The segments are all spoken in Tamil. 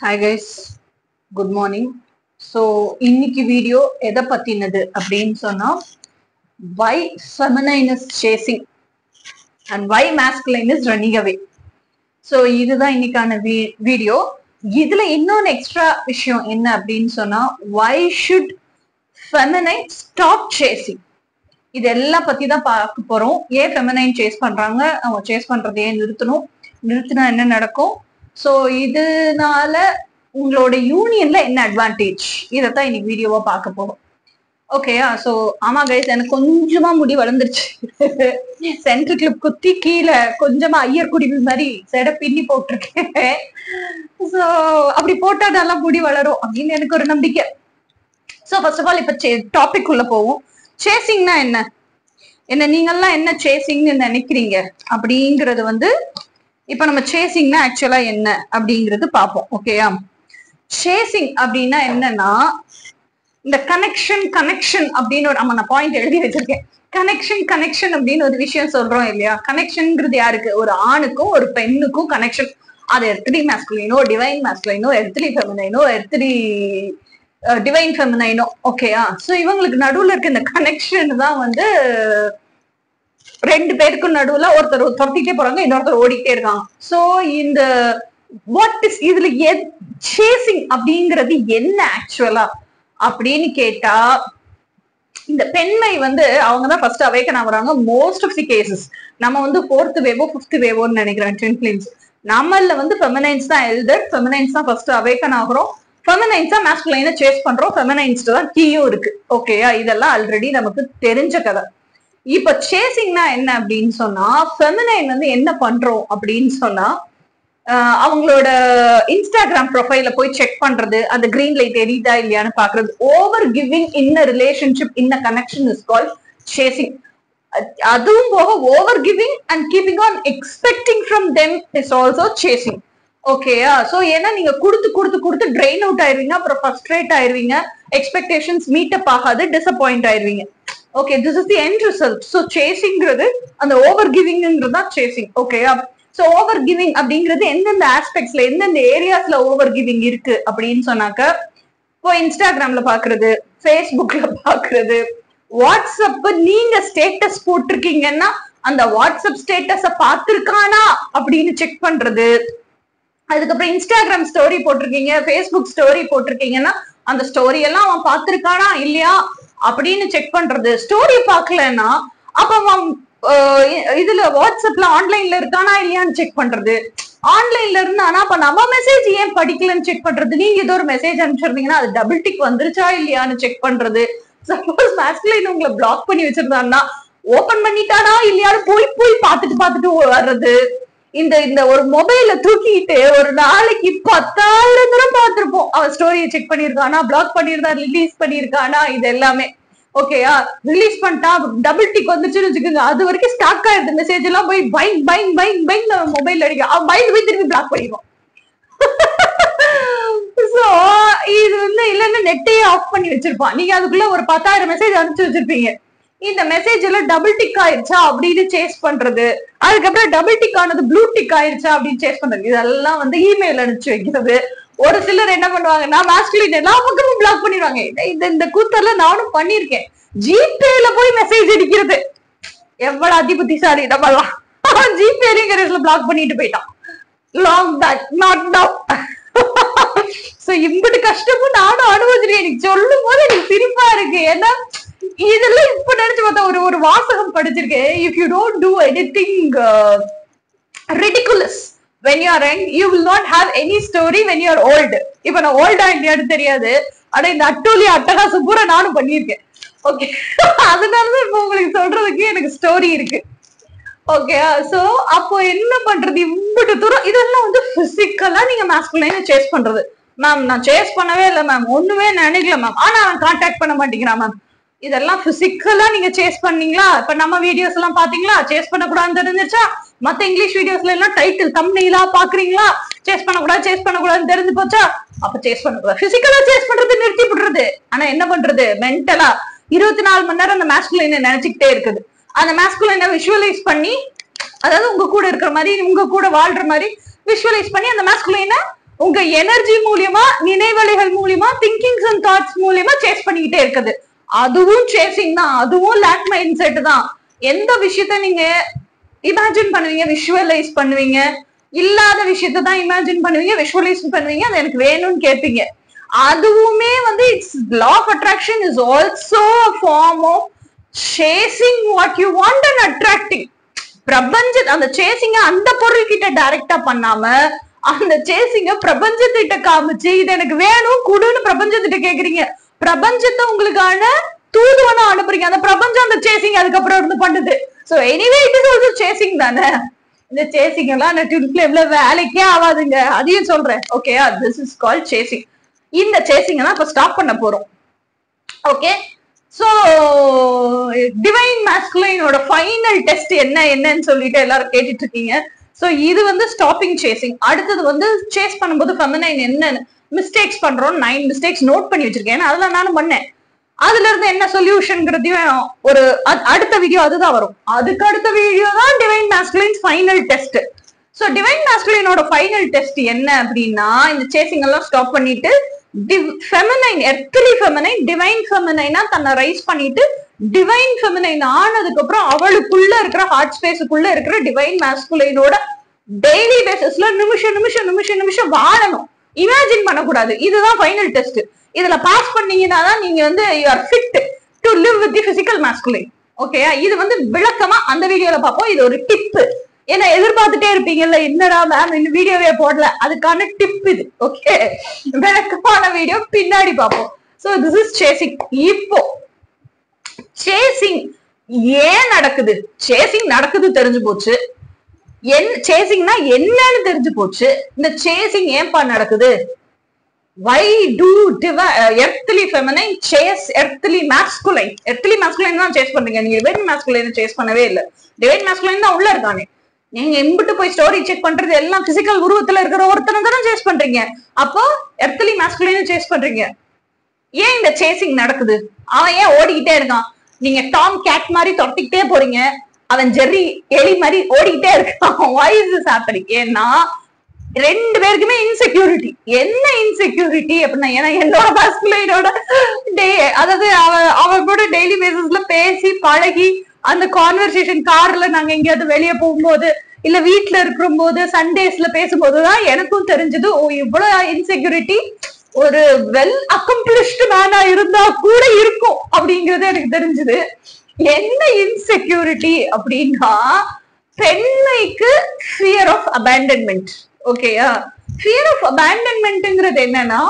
hi guys good morning so இன்னைக்கு வீடியோ எதை பத்தினது அப்படின்னு சொன்னா why feminine is chasing and why masculine is running away so இதுதான் இன்னைக்கான வீடியோ இதுல இன்னொன்று எக்ஸ்ட்ரா விஷயம் என்ன அப்படின்னு சொன்னா why should feminine stop chasing இது எல்லாம் பத்தி தான் பார்க்க போறோம் ஏன் ஃபெமனைன் சேஸ் பண்றாங்க அவங்க சேஸ் பண்றதை ஏன் நிறுத்தணும் நிறுத்தினா என்ன நடக்கும் ஸோ இதனால உங்களோட யூனியன்ல என்ன அட்வான்டேஜ் இதைத்தான் இன்னைக்கு வீடியோவா பார்க்க போறோம் ஓகேயா ஸோ ஆமா கைஸ் எனக்கு கொஞ்சமா முடி வளர்ந்துருச்சு சென்டர் கிளிப் குத்தி கீழே கொஞ்சமா ஐயர் குடிவி மாதிரி செட பின்னி போட்டிருக்கேன் ஸோ அப்படி போட்டா நல்லா முடி வளரும் அப்படின்னு எனக்கு ஒரு நம்பிக்கை ஸோ ஃபர்ஸ்ட் ஆஃப் ஆல் இப்போ டாபிக் உள்ள போவோம் சேசிங்னா என்ன என்ன நீங்கெல்லாம் என்ன சேசிங்னு நினைக்கிறீங்க அப்படிங்கறது வந்து இப்ப நம்ம சேசிங்னா ஆக்சுவலா என்ன அப்படிங்கிறது பார்ப்போம் ஓகேயா சேசிங் அப்படின்னா என்னன்னா இந்த கனெக்ஷன் கனெக்ஷன் அப்படின்னு ஒரு ஆமா நான் பாயிண்ட் எழுதி வச்சிருக்கேன் கனெக்ஷன் கனெக்ஷன் அப்படின்னு ஒரு விஷயம் சொல்றோம் இல்லையா கனெக்ஷன்ங்கிறது யாருக்கு ஒரு ஆணுக்கும் ஒரு பெண்ணுக்கும் கனெக்ஷன் அது எர்த்லி மேஸ்குலினோ டிவைன் மேஸ்குலினோ எர்த்லி ஃபெமினைனோ எர்த்லி டிவைன் ஃபெமினைனோ ஓகேயா ஸோ இவங்களுக்கு நடுவுல இருக்க இந்த கனெக்ஷன் தான் வந்து ரெண்டு பேருக்கும் நடுவுல ஒருத்தர் துரத்திட்டே போறாங்க இன்னொருத்தர் ஓடிக்கிட்டே இருக்காங்க சோ இந்த வாட் இஸ் இதுல சேசிங் அப்படிங்கிறது என்ன ஆக்சுவலா அப்படின்னு கேட்டா இந்த பெண்மை வந்து அவங்க தான் ஃபர்ஸ்ட் அவேக்கன் ஆகுறாங்க மோஸ்ட் ஆஃப் தி கேசஸ் நம்ம வந்து ஃபோர்த் வேவோ ஃபிஃப்த் வேவோன்னு நினைக்கிறேன் ட்வின் ஃபிலிம்ஸ் நம்மள வந்து ஃபெமனைன்ஸ் தான் எல்டர் ஃபெமனைன்ஸ் தான் ஃபர்ஸ்ட் அவேக்கன் ஆகுறோம் ஃபெமனைன்ஸ் தான் மேஸ்குலைனை சேஸ் பண்றோம் ஃபெமனைன்ஸ் தான் கீயும் இருக்கு ஓகேயா இதெல்லாம் ஆல்ரெடி நமக்கு தெரிஞ்ச கதை இப்ப சேசிங்னா என்ன அப்படின்னு சொன்னா ஃபெமினைன் வந்து என்ன பண்றோம் அப்படின்னு சொன்னா அவங்களோட இன்ஸ்டாகிராம் ப்ரொஃபைல போய் செக் பண்றது அந்த கிரீன் லைட் எரியுதா இல்லையான்னு பாக்குறது over giving in relationship in connection is call chasing அதுவும் போக over giving and keeping on expecting from them is also chasing ஓகேயா சோ ஏன்னா நீங்க கொடுத்து கொடுத்து கொடுத்து ட்ரெயின் அவுட் ஆயிருவீங்க அப்புறம் ஃபர்ஸ்ட்ரேட் ஆயிருவீங்க எக்ஸ்பெக்டேஷன்ஸ் மீட் அப் ஆகாது டிசப்பாயிண்ட் ஆயிருவீங்க okay this is the end result so சேசிங்கிறது அந்த ஓவர் கிவிங்கிறது தான் சேசிங் ஓகேயா ஸோ ஓவர் கிவிங் அப்படிங்கிறது எந்தெந்த ஆஸ்பெக்ட்ஸ்ல எந்தெந்த ஏரியாஸ்ல ஓவர் கிவிங் இருக்கு அப்படின்னு சொன்னாக்க இப்போ இன்ஸ்டாகிராம்ல பாக்குறது ஃபேஸ்புக்ல பாக்குறது வாட்ஸ்அப் நீங்க ஸ்டேட்டஸ் போட்டிருக்கீங்கன்னா அந்த வாட்ஸ்அப் ஸ்டேட்டஸ பார்த்திருக்கானா அப்படின்னு செக் பண்றது அதுக்கப்புறம் இன்ஸ்டாகிராம் ஸ்டோரி போட்டிருக்கீங்க ஃபேஸ்புக் ஸ்டோரி போட்டிருக்கீங்கன்னா அந்த ஸ்டோரி எல்லாம் அவன் பார்த்திருக்கானா இல்லையா அப்படின்னு செக் பண்றது ஸ்டோரி பார்க்கலன்னா அப்ப அவன் இதுல வாட்ஸ்அப்ல ஆன்லைன்ல இருக்கானா இல்லையான்னு செக் பண்றது ஆன்லைன்ல இருந்தானா அப்ப நம்ம மெசேஜ் ஏன் படிக்கலன்னு செக் பண்றது நீங்க ஏதோ ஒரு மெசேஜ் அனுப்பிச்சிருந்தீங்கன்னா அது டபுள் டிக் வந்துருச்சா இல்லையான்னு செக் பண்றது சப்போஸ் மேஸ்குலைன் உங்களை பிளாக் பண்ணி வச்சிருந்தாங்கன்னா ஓபன் பண்ணிட்டானா இல்லையான்னு போய் போய் பார்த்துட்டு பார்த்துட்டு வர்றது இந்த இந்த ஒரு மொபைல தூக்கிட்டு ஒரு நாளைக்கு பத்தாயிரம் தூரம் பார்த்திருப்போம் அவன் ஸ்டோரியை செக் பண்ணிருக்கானா பிளாக் பண்ணிருந்தா ரிலீஸ் பண்ணிருக்கானா இது எல்லாமே ஓகேயா ரிலீஸ் பண்ணிட்டா டபுள் டிக் வந்துச்சுன்னு வச்சுக்கோங்க அது வரைக்கும் ஸ்டாக் ஆயிருது மெசேஜ் எல்லாம் போய் பைங் பைங் பைங் பைங் நம்ம மொபைல் அடிக்க அவன் பயந்து போய் திரும்பி பிளாக் பண்ணிடுவோம் சோ இது வந்து இல்லைன்னா நெட்டையே ஆஃப் பண்ணி வச்சிருப்பான் நீங்க அதுக்குள்ள ஒரு பத்தாயிரம் மெசேஜ் அனுப்பிச்சு வச்சிருப்பீங்க இந்த மெசேஜ் எல்லாம் டபுள் டிக் ஆயிருச்சா அப்படின்னு சேஸ் பண்றது அதுக்கப்புறம் டபுள் டிக் ஆனது ப்ளூ டிக் ஆயிருச்சா அப்படின்னு சேஸ் பண்றது இதெல்லாம் வந்து இமெயில் அனுப்பிச்சு வைக்கிறது ஒரு சிலர் என்ன பண்ணுவாங்கன்னா மேஸ்குலின் எல்லா பக்கமும் பிளாக் பண்ணிடுவாங்க இந்த இந்த கூத்தெல்லாம் நானும் பண்ணிருக்கேன் ஜிபேல போய் மெசேஜ் அடிக்கிறது எவ்வளவு அதிபுத்திசாலி நம்மலாம் ஜிபேலிங்கிறதுல பிளாக் பண்ணிட்டு போயிட்டான் long back not now so இம்பிட்டு கஷ்டமும் நானும் அனுபவிச்சிருக்கேன் எனக்கு சொல்லும் போது எனக்கு சிரிப்பா இருக்கு ஏன்னா இதெல்லாம் இப்ப நினைச்சு பார்த்தா ஒரு ஒரு வாசகம் படிச்சிருக்கேன் if you don't do anything ridiculous when you are young you will not have any story when you are old இப்ப நான் ஓல்டா இல்லையான்னு தெரியாது ஆனா இந்த அட்டூலி அட்டகாசம் பூரா நானும் பண்ணியிருக்கேன் ஓகே அதனாலதான் இப்ப உங்களுக்கு சொல்றதுக்கு எனக்கு ஸ்டோரி இருக்கு ஓகே சோ அப்போ என்ன பண்றது இவ்வளவு தூரம் இதெல்லாம் வந்து பிசிக்கலா நீங்க மேஸ்குலைன சேஸ் பண்றது மேம் நான் சேஸ் பண்ணவே இல்லை மேம் ஒண்ணுமே நினைக்கல மேம் ஆனா அவன் கான்டாக்ட் பண்ண மாட்டேங்கிறான் மேம் இதெல்லாம் பிசிக்கலா நீங்க சேஸ் பண்ணீங்களா இப்ப நம்ம வீடியோஸ் எல்லாம் பாத்தீங்களா சேஸ் பண்ணக்கூடாதுன்னு தெரிஞ்சிச்சா மத்த இங்கிலீஷ் வீடியோஸ்ல எல்லாம் டைட்டில் தம்னெயிலா பாக்குறீங்களா சேஸ் பண்ணக்கூடாது சேஸ் பண்ணக்கூடாதுன்னு தெரிஞ்சு போச்சா அப்ப சேஸ் பண்ணக்கூடாது பிசிக்கலா சேஸ் பண்றது நிறுத்தி விடுறது ஆனா என்ன பண்றது மென்டலா இருபத்தி நாலு மணி நேரம் அந்த மேஸ்குலைனை நினைச்சுக்கிட்டே இருக்குது அந்த மேஸ்குலைனை விஷுவலைஸ் பண்ணி அதாவது உங்க கூட இருக்கிற மாதிரி உங்க கூட வாழ்ற மாதிரி விஷுவலைஸ் பண்ணி அந்த மேஸ்குலைனை உங்க எனர்ஜி மூலியமா நினைவலைகள் மூலியமா திங்கிங்ஸ் அண்ட் தாட்ஸ் மூலியமா சேஸ் பண்ணிக்கிட்டே இருக்குது அதுவும் சேசிங் தான் அதுவும் லேக் மைண்ட் செட் தான் எந்த விஷயத்த நீங்க இமேஜின் பண்ணுவீங்க விஷுவலைஸ் பண்ணுவீங்க இல்லாத விஷயத்த தான் இமேஜின் பண்ணுவீங்க விஷுவலைஸ் பண்ணுவீங்க அது எனக்கு வேணும்னு கேட்பீங்க அதுவுமே வந்து it's law of attraction is also form of chasing what you want and attracting பிரபஞ்ச அந்த சேசிங்க அந்த பொருள் கிட்ட டைரக்டா பண்ணாம அந்த சேசிங்க பிரபஞ்சத்திட்ட காமிச்சு இது எனக்கு வேணும் குடுன்னு பிரபஞ்சத்திட்ட கேக்குறீங்க பிரபஞ்சத்தை உங்களுக்கான தூதுவனா அனுப்புறீங்க அந்த பிரபஞ்சம் அந்த சேசிங் அதுக்கப்புறம் இருந்து பண்ணுது so anyway it is also chasing தானே இந்த சேசிங் எல்லாம் அந்த ட்வின் ஃபிளேம்ல வேலைக்கே ஆகாதுங்க அதையும் சொல்றேன் okay this is call chasing இந்த சேசிங் தான் இப்ப ஸ்டாப் பண்ண போறோம் ஓகே சோ டிவைன் மாஸ்குலைனோட ஃபைனல் டெஸ்ட் என்ன என்னன்னு சொல்லிட்டு எல்லாரும் கேட்டுட்டு இருக்கீங்க சோ இது வந்து ஸ்டாப்பிங் சேசிங் அடுத்தது வந்து சேஸ் பண்ணும்போது ஃபெமினைன் என்ன மிஸ்டேக்ஸ் பண்றோம் நைன் மிஸ்டேக்ஸ் நோட் பண்ணி வச்சிருக்கேன் ஏன்னா அதெல்லாம் நானும் பண்ணேன் அதுல இருந்து என்ன சொல்யூஷன்ங்கிறதையும் ஒரு அ- அடுத்த வீடியோ அதுதான் வரும் அதுக்கு அடுத்த வீடியோ தான் divine masculines final test so divine மாஸ்குலைனோட ஃபைனல் டெஸ்ட் என்ன அப்படின்னா இந்த சேசிங் எல்லாம் ஸ்டாப் பண்ணிட்டு ஃபெமனைன் எர்த்லி ஃபெமனைன் டிவைன் ஃபெமனைனா தன்னை ரைஸ் பண்ணிட்டு டிவைன் ஃபெமனைன் ஆனதுக்கு அப்புறம் அவளுக்குள்ள இருக்கிற ஹார்ட் ஸ்பேஸுக்குள்ள இருக்கிற டிவைன் மாஸ்குலைனோட டெய்லி பேசிஸ்ல நிமிஷம் நிமிஷம் நிமிஷம் நிமிஷம் வாழணும் இமேஜின் பண்ணக்கூடாது இதுதான் ஃபைனல் டெஸ்ட் இதுல பாஸ் பண்ணீங்கன்னா தான் நீங்க வந்து you are fit to live with the physical masculine okay இது வந்து விளக்கமா அந்த வீடியோல பார்ப்போம் இது ஒரு டிப் ஏன்னா எதிர்பார்த்துட்டே இருப்பீங்கல்ல என்னடா மேம் இந்த வீடியோவே போடல அதுக்கான டிப் இது ஓகே விளக்கமான வீடியோ பின்னாடி பார்ப்போம் சோ திஸ் இஸ் சேசிங் இப்போ சேசிங் ஏன் நடக்குது சேசிங் நடக்குது தெரிஞ்சு போச்சு என் சேசிங்னா என்னன்னு தெரிஞ்சு போச்சு இந்த சேசிங் ஏன்பா நடக்குது வை டூ டிவ earthly feminine chase earthly masculine earthly masculine தான் சேஸ் பண்றீங்க நீங்க டிவைன் மாஸ்குலைன் சேஸ் பண்ணவே இல்ல டிவைன் மாஸ்குலைன் தான் உள்ள இருக்கானே நீங்க இம்பிட்டு போய் ஸ்டோரி செக் பண்றது எல்லாம் பிசிக்கல் உருவத்துல இருக்கிற ஒருத்தனை தானே சேஸ் பண்றீங்க அப்போ எர்த்லி மாஸ்குலைன் சேஸ் பண்றீங்க ஏன் இந்த சேசிங் நடக்குது அவன் ஏன் ஓடிக்கிட்டே இருக்கான் நீங்க டாம் கேட் மாதிரி தொட்டிக்கிட்டே போறீங்க அவன் ஜெர்ரி எலி மாதிரி ஓடிக்கிட்டே இருக்கான் why is this happening ஏன்னா ரெண்டு பேருக்குமே இன்செக்யூரிட்டி என்ன இன்செக்யூரிட்டி அப்படின்னா ஏன்னா என்னோட மாஸ்குலைனோட டே அதாவது அவ அவ கூட டெய்லி பேசிஸ்ல பேசி பழகி அந்த கான்வர்சேஷன் கார்ல நாங்க எங்கேயாவது வெளியே போகும்போது இல்ல வீட்ல இருக்கும் போது சண்டேஸ்ல பேசும்போதுதான் எனக்கும் தெரிஞ்சது ஓ இவ்வளவு இன்செக்யூரிட்டி ஒரு வெல் அக்கம்ப்ளிஷ்டு மேனா இருந்தா கூட இருக்கும் அப்படிங்கறது எனக்கு தெரிஞ்சது என்ன இன்செக்யூரிட்டி அப்படின்னா பெண்மைக்கு ஃபியர் ஆஃப் அபேண்டன்மெண்ட் ஓகேயா ஃபியர் ஆஃப் அபேண்டன்மெண்ட்ங்கிறது என்னன்னா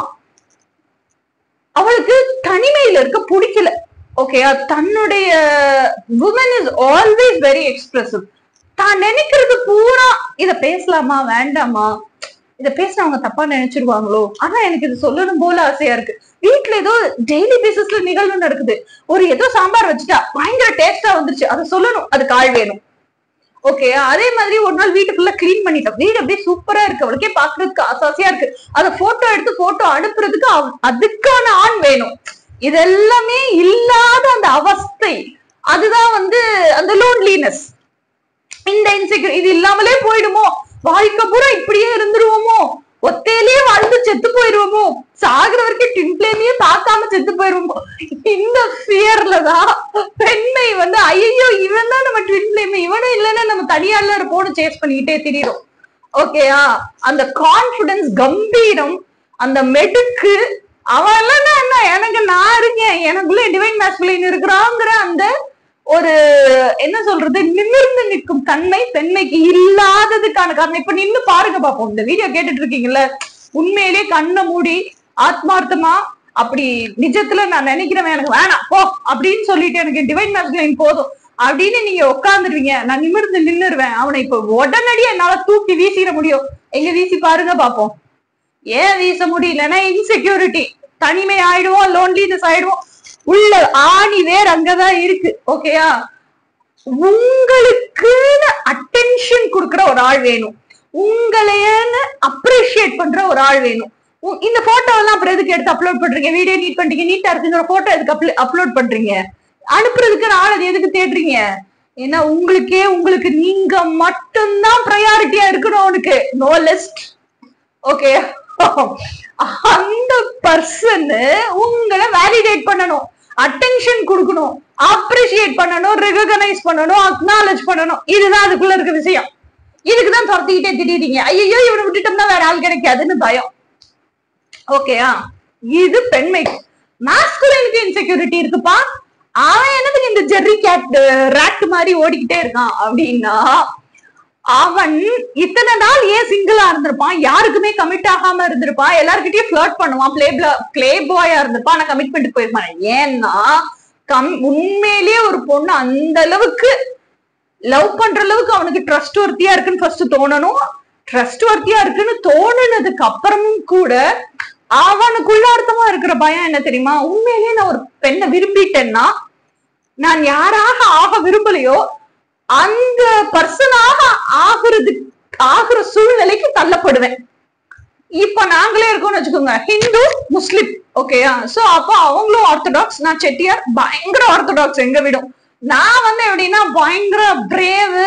அவளுக்கு தனிமையில இருக்க பிடிக்கல ஓகேயா தன்னுடைய woman is always very expressive தான் நினைக்கிறது பூரா இத பேசலாமா வேண்டாமா இத பேசினா அவங்க தப்பா நினைச்சிருவாங்களோ ஆனா எனக்கு இது சொல்லணும் போல ஆசையா இருக்கு வீட்ல ஏதோ டெய்லி பேசிஸ்ல நிகழ்வு நடக்குது ஒரு ஏதோ சாம்பார் வச்சுட்டா பயங்கர டேஸ்டா வந்துருச்சு அதை சொல்லணும் அதுக்கு ஆள் வேணும் ஓகே அதே மாதிரி ஒரு நாள் வீட்டு ஃபுல்லா கிளீன் பண்ணிட்டோம் வீடு அப்படியே சூப்பரா இருக்கு அவளுக்கே பாக்குறதுக்கு ஆசாசியா இருக்கு அத போட்டோ எடுத்து போட்டோ அனுப்புறதுக்கு அவ- அதுக்கான ஆண் வேணும் இதெல்லாமே இல்லாத அந்த அவஸ்தை அதுதான் வந்து அந்த லோன்லினஸ் இந்த இன்செக்யூர் இது இல்லாமலே போயிடுமோ வாழ்க்கை பூரா இப்படியே இருந்துருவோமோ ஒத்தையிலேயே வாழ்ந்து செத்து போயிருவோமோ சாகுற வரைக்கும் டிம்ப்ளேமையே பார்க்காம செத்து போயிருவோமோ இந்த ஃபியர்ல தான் பெண்மை வந்து ஐயோ இவன் தான் நம்ம ட்வின்ப்ளேமே இவனும் இல்லைன்னா நம்ம தனியார்ல இருப்போம்னு சேஸ் பண்ணிக்கிட்டே திரியிறோம் ஓகேயா அந்த கான்பிடன்ஸ் கம்பீரம் அந்த மெடுக்கு அவன் எல்லாம் என்ன எனக்கு நான் இருக்கேன் எனக்குள்ள டிவைன் மேஸ்குலைன் இருக்கிறாங்கிற அந்த ஒரு என்ன சொல்றது நிமிர்ந்து நிற்கும் தன்மை பெண்மைக்கு இல்லாததுக்கான காரணம் இப்ப நின்னு பாருங்க பாப்போம் இந்த வீடியோ கேட்டுட்டு இருக்கீங்கல்ல உண்மையிலே கண்ணை மூடி ஆத்மார்த்தமா அப்படி நிஜத்துல நான் நினைக்கிறவன் எனக்கு வேணாம் போ அப்படின்னு சொல்லிட்டு எனக்கு டிவைன் மேஸ்குலைன் போதும் அப்படின்னு நீங்க உட்காந்துருவீங்க நான் நிமிர்ந்து நின்னுருவேன் அவனை இப்ப உடனடியா என்னால தூக்கி வீசிட முடியும் எங்க வீசி பாருங்க பாப்போம் ஏன் வீச முடியலன்னா இன்செக்யூரிட்டி தனிமை ஆயிடுவோம் லோன்லினஸ் ஆயிடுவோம் உள்ள ஆணி வேர் அங்கதான் இருக்கு ஓகேயா உங்களுக்குன்னு அட்டென்ஷன் கொடுக்கிற ஒரு ஆள் வேணும் உங்களையன்னு அப்ரிஷியேட் பண்ற ஒரு ஆள் வேணும் உ- இந்த போட்டோ எல்லாம் அப்புறம் எதுக்கு எடுத்து அப்லோட் பண்றீங்க வீடியோ நீட் பண்றீங்க நீட்டா இருக்குங்கிற போட்டோ எதுக்கு அப்லோட் பண்றீங்க அனுப்புறதுக்கு ஆள் அது எதுக்கு தேடுறீங்க ஏன்னா உங்களுக்கே உங்களுக்கு நீங்க மட்டும்தான் ப்ரையாரிட்டியா இருக்கணும் உனக்கு நோ லிஸ்ட் ஓகே அந்த பர்சன் உங்களை வேலிடேட் பண்ணணும் அட்டென்ஷன் கொடுக்கணும் அப்ரிஷியேட் பண்ணணும் ரெகனைஸ் பண்ணணும் அக்னாலேஜ் பண்ணணும் இதுதான் அதுக்குள்ள இருக்க விஷயம் இதுக்குதான் துரத்திக்கிட்டே திடீரீங்க ஐயோ இவனை விட்டுட்டோம்னா வேற ஆள் கிடைக்காதுன்னு பயம் ஓகேயா இது பெண்மை மாஸ்குலினுக்கு இன்செக்யூரிட்டி இருக்குப்பா அவன் என்னதுக்கு இந்த ஜெர்ரி கேட் ராட் மாதிரி ஓடிக்கிட்டே இருக்கான் அப்படின்னா அவன் இத்தனை நாள் ஏன் சிங்கிளா இருந்திருப்பான் யாருக்குமே கமிட் ஆகாம இருந்திருப்பான் எல்லார்கிட்டயும் ஃபிளர்ட் பண்ணுவான் பிளே பிளே பாயா இருந்திருப்பான் ஆனா கமிட்மெண்ட் போயிருப்பான் ஏன்னா கம் உண்மையிலேயே ஒரு பொண்ணு அந்த அளவுக்கு லவ் பண்ற அளவுக்கு அவனுக்கு ட்ரஸ்ட் ஒர்த்தியா இருக்குன்னு ஃபர்ஸ்ட் தோணணும் ட்ரஸ்ட் ஒர்த்தியா இருக்குன்னு தோணுனதுக்கு அப்புறமும் கூட அவனுக்குள்ள அர்த்தமா இருக்கிற பயம் என்ன தெரியுமா உண்மையிலேயே நான் ஒரு பெண்ணை விரும்பிட்டேன்னா நான் யாராக ஆக விரும்பலையோ அந்த பர்சனாக ஆகுறது ஆகுற சூழ்நிலைக்கு தள்ளப்படுவேன் இப்ப நாங்களே இருக்கோம்னு வச்சுக்கோங்க ஹிந்து முஸ்லிம் ஓகேயா சோ அப்போ அவங்களும் ஆர்த்தடாக்ஸ் நான் செட்டியார் பயங்கர ஆர்த்தடாக்ஸ் எங்க விடும் நான் வந்து எப்படின்னா பயங்கர brave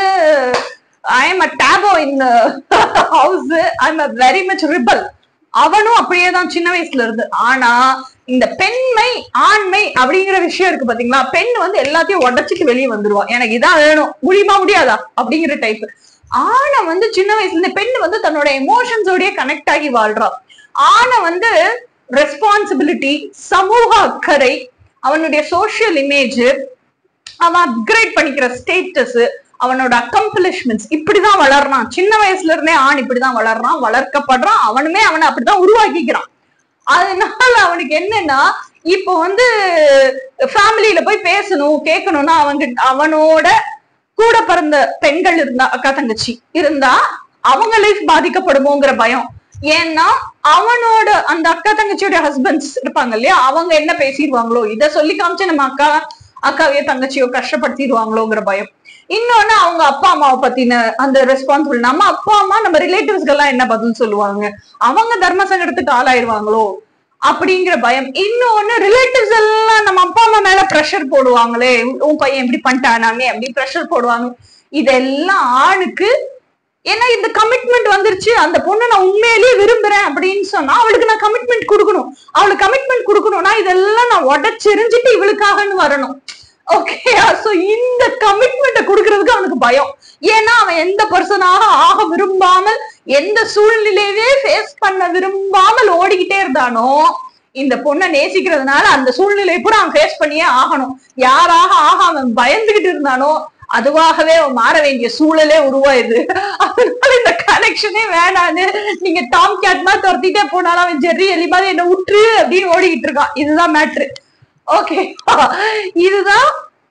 I am a taboo in house I am a very much rebel அவனும் அப்படியே தான் சின்ன வயசுல இருந்து ஆனா இந்த பெண்மை ஆண்மை அப்படிங்கிற விஷயம் இருக்கு பாத்தீங்களா பெண் வந்து எல்லாத்தையும் உடச்சிட்டு வெளியே வந்துருவா எனக்கு இதான் வேணும் முடியுமா முடியாதா அப்படிங்கிற டைப் ஆனை வந்து சின்ன வயசுல இருந்து பெண் வந்து தன்னோட எமோஷன்ஸோடய கனெக்ட் ஆகி வாழ்றா ஆனை வந்து ரெஸ்பான்சிபிலிட்டி சமூக அக்கறை அவனுடைய சோசியல் இமேஜ் அவன் அப்கிரேட் பண்ணிக்கிற ஸ்டேட்டஸ் அவனோட அக்கம்ப்ளிஷ்மெண்ட்ஸ் இப்படிதான் வளர்றான் சின்ன வயசுல இருந்தே ஆண் இப்படிதான் வளர்றான் வளர்க்கப்படுறான் அவனுமே அவனை அப்படிதான் உருவாக்கிக்கிறான் அதனால அவனுக்கு என்னன்னா இப்போ வந்து ஃபேமிலியில போய் பேசணும் கேட்கணும்னா அவங்க அவனோட கூட பிறந்த பெண்கள் இருந்தா அக்கா தங்கச்சி இருந்தா அவங்க லைஃப் பாதிக்கப்படுமோங்கிற பயம் ஏன்னா அவனோட அந்த அக்கா தங்கச்சியோட ஹஸ்பண்ட்ஸ் இருப்பாங்க இல்லையா அவங்க என்ன பேசிடுவாங்களோ இத சொல்லி காமிச்சு நம்ம அக்கா அக்காவையோ தங்கச்சியோ கஷ்டப்படுத்திடுவாங்களோங்கிற பயம் இன்னொன்னு அவங்க அப்பா அம்மாவை பத்தின அந்த ரெஸ்பான்சிபிள் நம்ம அப்பா அம்மா நம்ம ரிலேட்டிவ்ஸ்க்கு எல்லாம் என்ன பதில் சொல்லுவாங்க அவங்க தர்ம சங்கடத்துக்கு ஆளாயிருவாங்களோ அப்படிங்கிற பயம் இன்னொன்னு ரிலேட்டிவ்ஸ் எல்லாம் நம்ம அப்பா அம்மா மேல ப்ரெஷர் போடுவாங்களே உன் பையன் இப்படி பண்ணிட்டானாமே அப்படி ப்ரெஷர் போடுவாங்க இதெல்லாம் ஆணுக்கு ஏன்னா இந்த கமிட்மெண்ட் வந்துருச்சு அந்த பொண்ணை நான் உண்மையிலேயே விரும்புறேன் அப்படின்னு சொன்னா அவளுக்கு நான் கமிட்மெண்ட் கொடுக்கணும் அவளுக்கு கமிட்மெண்ட் கொடுக்கணும்னா இதெல்லாம் நான் உடச்செறிஞ்சிட்டு இவளுக்காகன்னு வரணும் ஓகே சோ இந்த கமிட்மெண்ட்டை கொடுக்கறதுக்கு அவனுக்கு பயம் ஏன்னா அவன் எந்த பர்சனாக ஆக விரும்பாமல் எந்த சூழ்நிலையவே ஃபேஸ் பண்ண விரும்பாமல் ஓடிக்கிட்டே இருந்தானோ இந்த பொண்ணை நேசிக்கிறதுனால அந்த சூழ்நிலையை கூட அவன் ஃபேஸ் பண்ணியே ஆகணும் யாராக ஆக அவன் பயந்துகிட்டு இருந்தானோ அதுவாகவே அவன் மாற வேண்டிய சூழலே உருவாயுது அதனால இந்த கனெக்ஷனே வேணான்னு நீங்க டாம் கேட் மாதிரி துரத்திட்டே போனாலும் அவன் ஜெர்ரி எலி மாதிரி என்ன விட்டுரு அப்படின்னு ஓடிக்கிட்டு இருக்கான் இதுதான் மேட்ரு ஓகே இதுதான்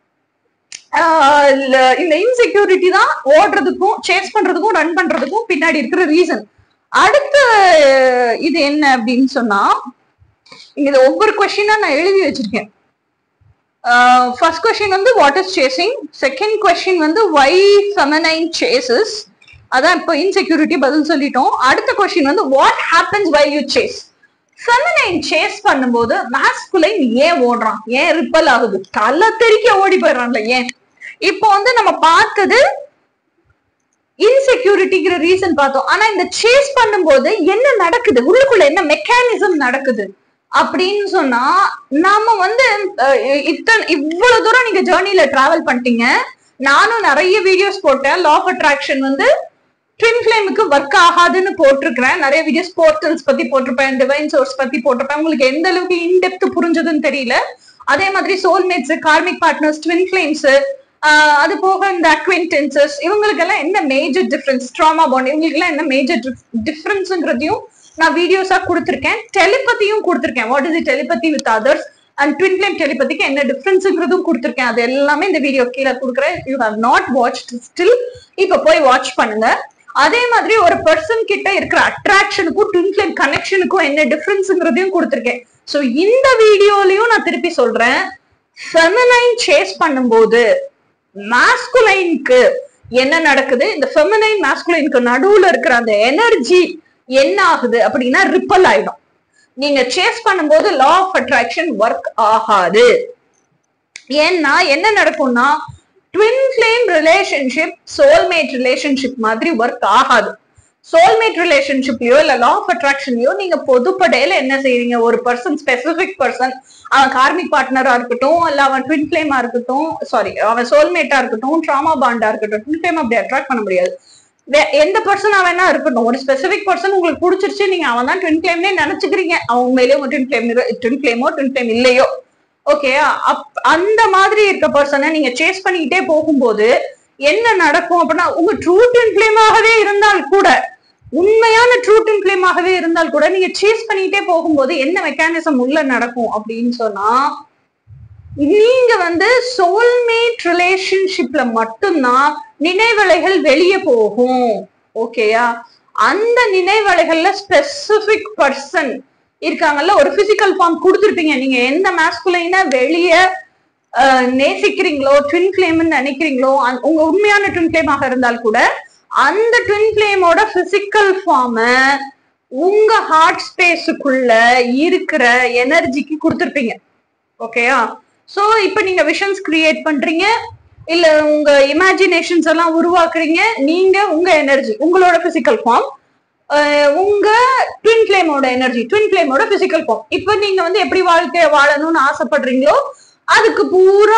ஆஹ் இல்ல- இந்த இன்செக்யூரிட்டி தான் ஓடுறதுக்கும் சேஸ் பண்றதுக்கும் ரன் பண்றதுக்கும் பின்னாடி இருக்கிற ரீசன் அடுத்த இது என்ன அப்படின்னு சொன்னா இது ஒவ்வொரு கொஸ்டினா நான் எழுதி வச்சிருக்கேன் ஃபர்ஸ்ட் கொஸ்டின் வந்து what is chasing second question வந்து வை ஃபெமனைன் சேசஸ் அதான் இப்போ இன்செக்யூரிட்டி பதில் சொல்லிட்டோம் அடுத்த கொஸ்டின் வந்து what happens why you chase feminine chase பண்ணும்போது மாஸ்குலைன் ஏன் ஓடுறான் ஏன் ரிப்பல் ஆகுது தலை தெறிக்க ஓடி போயிடுறான்ல ஏன் இப்போ வந்து நம்ம பார்த்தது இன்செக்யூரிட்டிங்கிற ரீசன் பார்த்தோம் ஆனா இந்த சேஸ் பண்ணும்போது என்ன நடக்குது உள்ளுக்குள்ள என்ன மெக்கானிசம் நடக்குது அப்படின்னு சொன்னா நாம வந்து அஹ், இத்தனை இவ்வளவு தூரம் நீங்க ஜேர்னில டிராவல் பண்ணிட்டீங்க நானும் நிறைய வீடியோஸ் போட்டேன் லா ஆஃப் அட்ராக்ஷன் வந்து ட்வின் ஃபிளேமுக்கு ஒர்க் ஆகாதுன்னு போட்டிருக்கிறேன் நிறைய வீடியோஸ் போர்ட்டல்ஸ் பத்தி போட்டிருப்பேன் டிவைன் சோர்ஸ் பத்தி போட்டிருப்பேன் உங்களுக்கு எந்த அளவுக்கு இன்டெப்த் புரிஞ்சதுன்னு தெரியல அதே மாதிரி soulmates karmic partners twin flames அது போக இந்த அக்விண்டன்சஸ் இவங்களுக்கெல்லாம் என்ன மேஜர் டிஃபரன்ஸ் ட்ராமா பாண்ட் இவங்களுக்கெல்லாம் என்ன மேஜர் டிஃபரன்ஸ்ங்கிறதையும் நான் வீடியோஸா கொடுத்துருக்கேன் டெலிபதியும் கொடுத்துருக்கேன் what is telepathy with others and twin flame டெலிபதிக்கு என்ன டிஃபரன்ஸ்ங்கிறதும் கொடுத்துருக்கேன் அது எல்லாமே இந்த வீடியோ கீழே கொடுக்குறேன் you have not watch still இப்ப போய் வாட்ச் பண்ணுங்க அதே மாதிரி ஒரு பர்சன் கிட்ட இருக்கிற அட்ராக்ஷனுக்கும் ட்வின் ஃபிளேம் கனெக்ஷனுக்கும் என்ன டிஃபரன்ஸ்ங்கிறதையும் கொடுத்துருக்கேன் சோ இந்த வீடியோலயும் நான் திருப்பி சொல்றேன் ஃபெமினைன் சேஸ் பண்ணும்போது மாஸ்குலைனுக்கு என்ன நடக்குது இந்த ஃபெமினைன் மாஸ்குலைனுக்கு நடுவுல இருக்கிற அந்த எனர்ஜி என்ன ஆகுது அப்படின்னா ரிப்பல் ஆயிடும் நீங்க சேஸ் பண்ணும்போது லா ஆஃப் அட்ராக்ஷன் ஒர்க் ஆகாது ஏன்னா என்ன நடக்கும்னா twin flame relationship soulmate relationship மாதிரி ஒர்க் ஆகாது சோல்மேட் ரிலேஷன்ஷிப்லயோ இல்ல லா ஆஃப் அட்ராக்ஷன்லயோ நீங்க பொதுப்படையில என்ன செய்றீங்க ஒரு பர்சன் ஸ்பெசிபிக் பர்சன் அவன் கார்மிக் பார்ட்னரா இருக்கட்டும் இல்ல அவன் ட்வின் ஃபிளேமா இருக்கட்டும் சாரி அவன் சோல்மேட்டா இருக்கட்டும் ட்ராமா பாண்டா இருக்கட்டும் ட்வின் ஃபிளேம் அப்படி அட்ராக்ட் பண்ண முடியாது வே- எந்த பர்சனா வேணா இருக்கட்டும் ஒரு ஸ்பெசிபிக் பர்சன் உங்களுக்கு பிடிச்சிருச்சு நீங்க அவன் தான் ட்வின் ஃபிளேம்னே நினைச்சுக்கிறீங்க அவன் உண்மையிலேயே உங்க ட்வின் ஃபிளேம் ட்வின் ஃபிளேமோ ட்வின் ஃபிளேம் இல்லையோ ஓகே அப் அந்த மாதிரி இருக்க பர்சனை நீங்க சேஸ் பண்ணிக்கிட்டே போகும்போது என்ன நடக்கும் அப்படின்னா உங்க ட்ரூ ட்வின் ஃபிளேமாகவே இருந்தால் கூட உண்மையான ட்ரூ ட்வின் ஃபிளேமாகவே இருந்தால் கூட நீங்க சேஸ் பண்ணிக்கிட்டே போகும்போது என்ன மெக்கானிசம் உள்ள நடக்கும் அப்படின்னு சொன்னா நீங்க வந்து சோல்மேட் ரிலேஷன்ஷிப்ல மட்டும்தான் நினைவலைகள் வெளியே போகும் ஓகேயா அந்த நினைவலைகள்ல ஸ்பெசிபிக் பர்சன் இருக்காங்கல்ல ஒரு பிசிக்கல் ஃபார்ம் கொடுத்துருப்பீங்க நீங்க எந்த மேஸ்குலைனா வெளியே நேசிக்கிறீங்களோ ட்வின் ஃபிளேம்னு நினைக்கிறீங்களோ அந்த- உங்க உண்மையான ட்வின் ஃபிளேமாக இருந்தால் கூட அந்த ட்வின் ஃபிளேமோட பிசிக்கல் ஃபார்ம உங்க ஹார்ட் ஸ்பேஸுக்குள்ள இருக்கிற எனர்ஜிக்கு கொடுத்துருப்பீங்க ஓகேயா சோ இப்போ நீங்க விஷன்ஸ் கிரியேட் பண்றீங்க இல்ல உங்க இமேஜினேஷன்ஸ் எல்லாம் உருவாக்குறீங்க நீங்க உங்க எனர்ஜி உங்களோட பிசிக்கல் ஃபார்ம் உங்க ட்வின் ஃபிளேமோட எனர்ஜி ட்வின் ஃபிளேமோட பிசிக்கல் ஃபார்ம் இப்போ நீங்க வந்து எப்படி வாழ்க்கைய வாழணும்னு ஆசைப்படுறீங்களோ அதுக்கு பூரா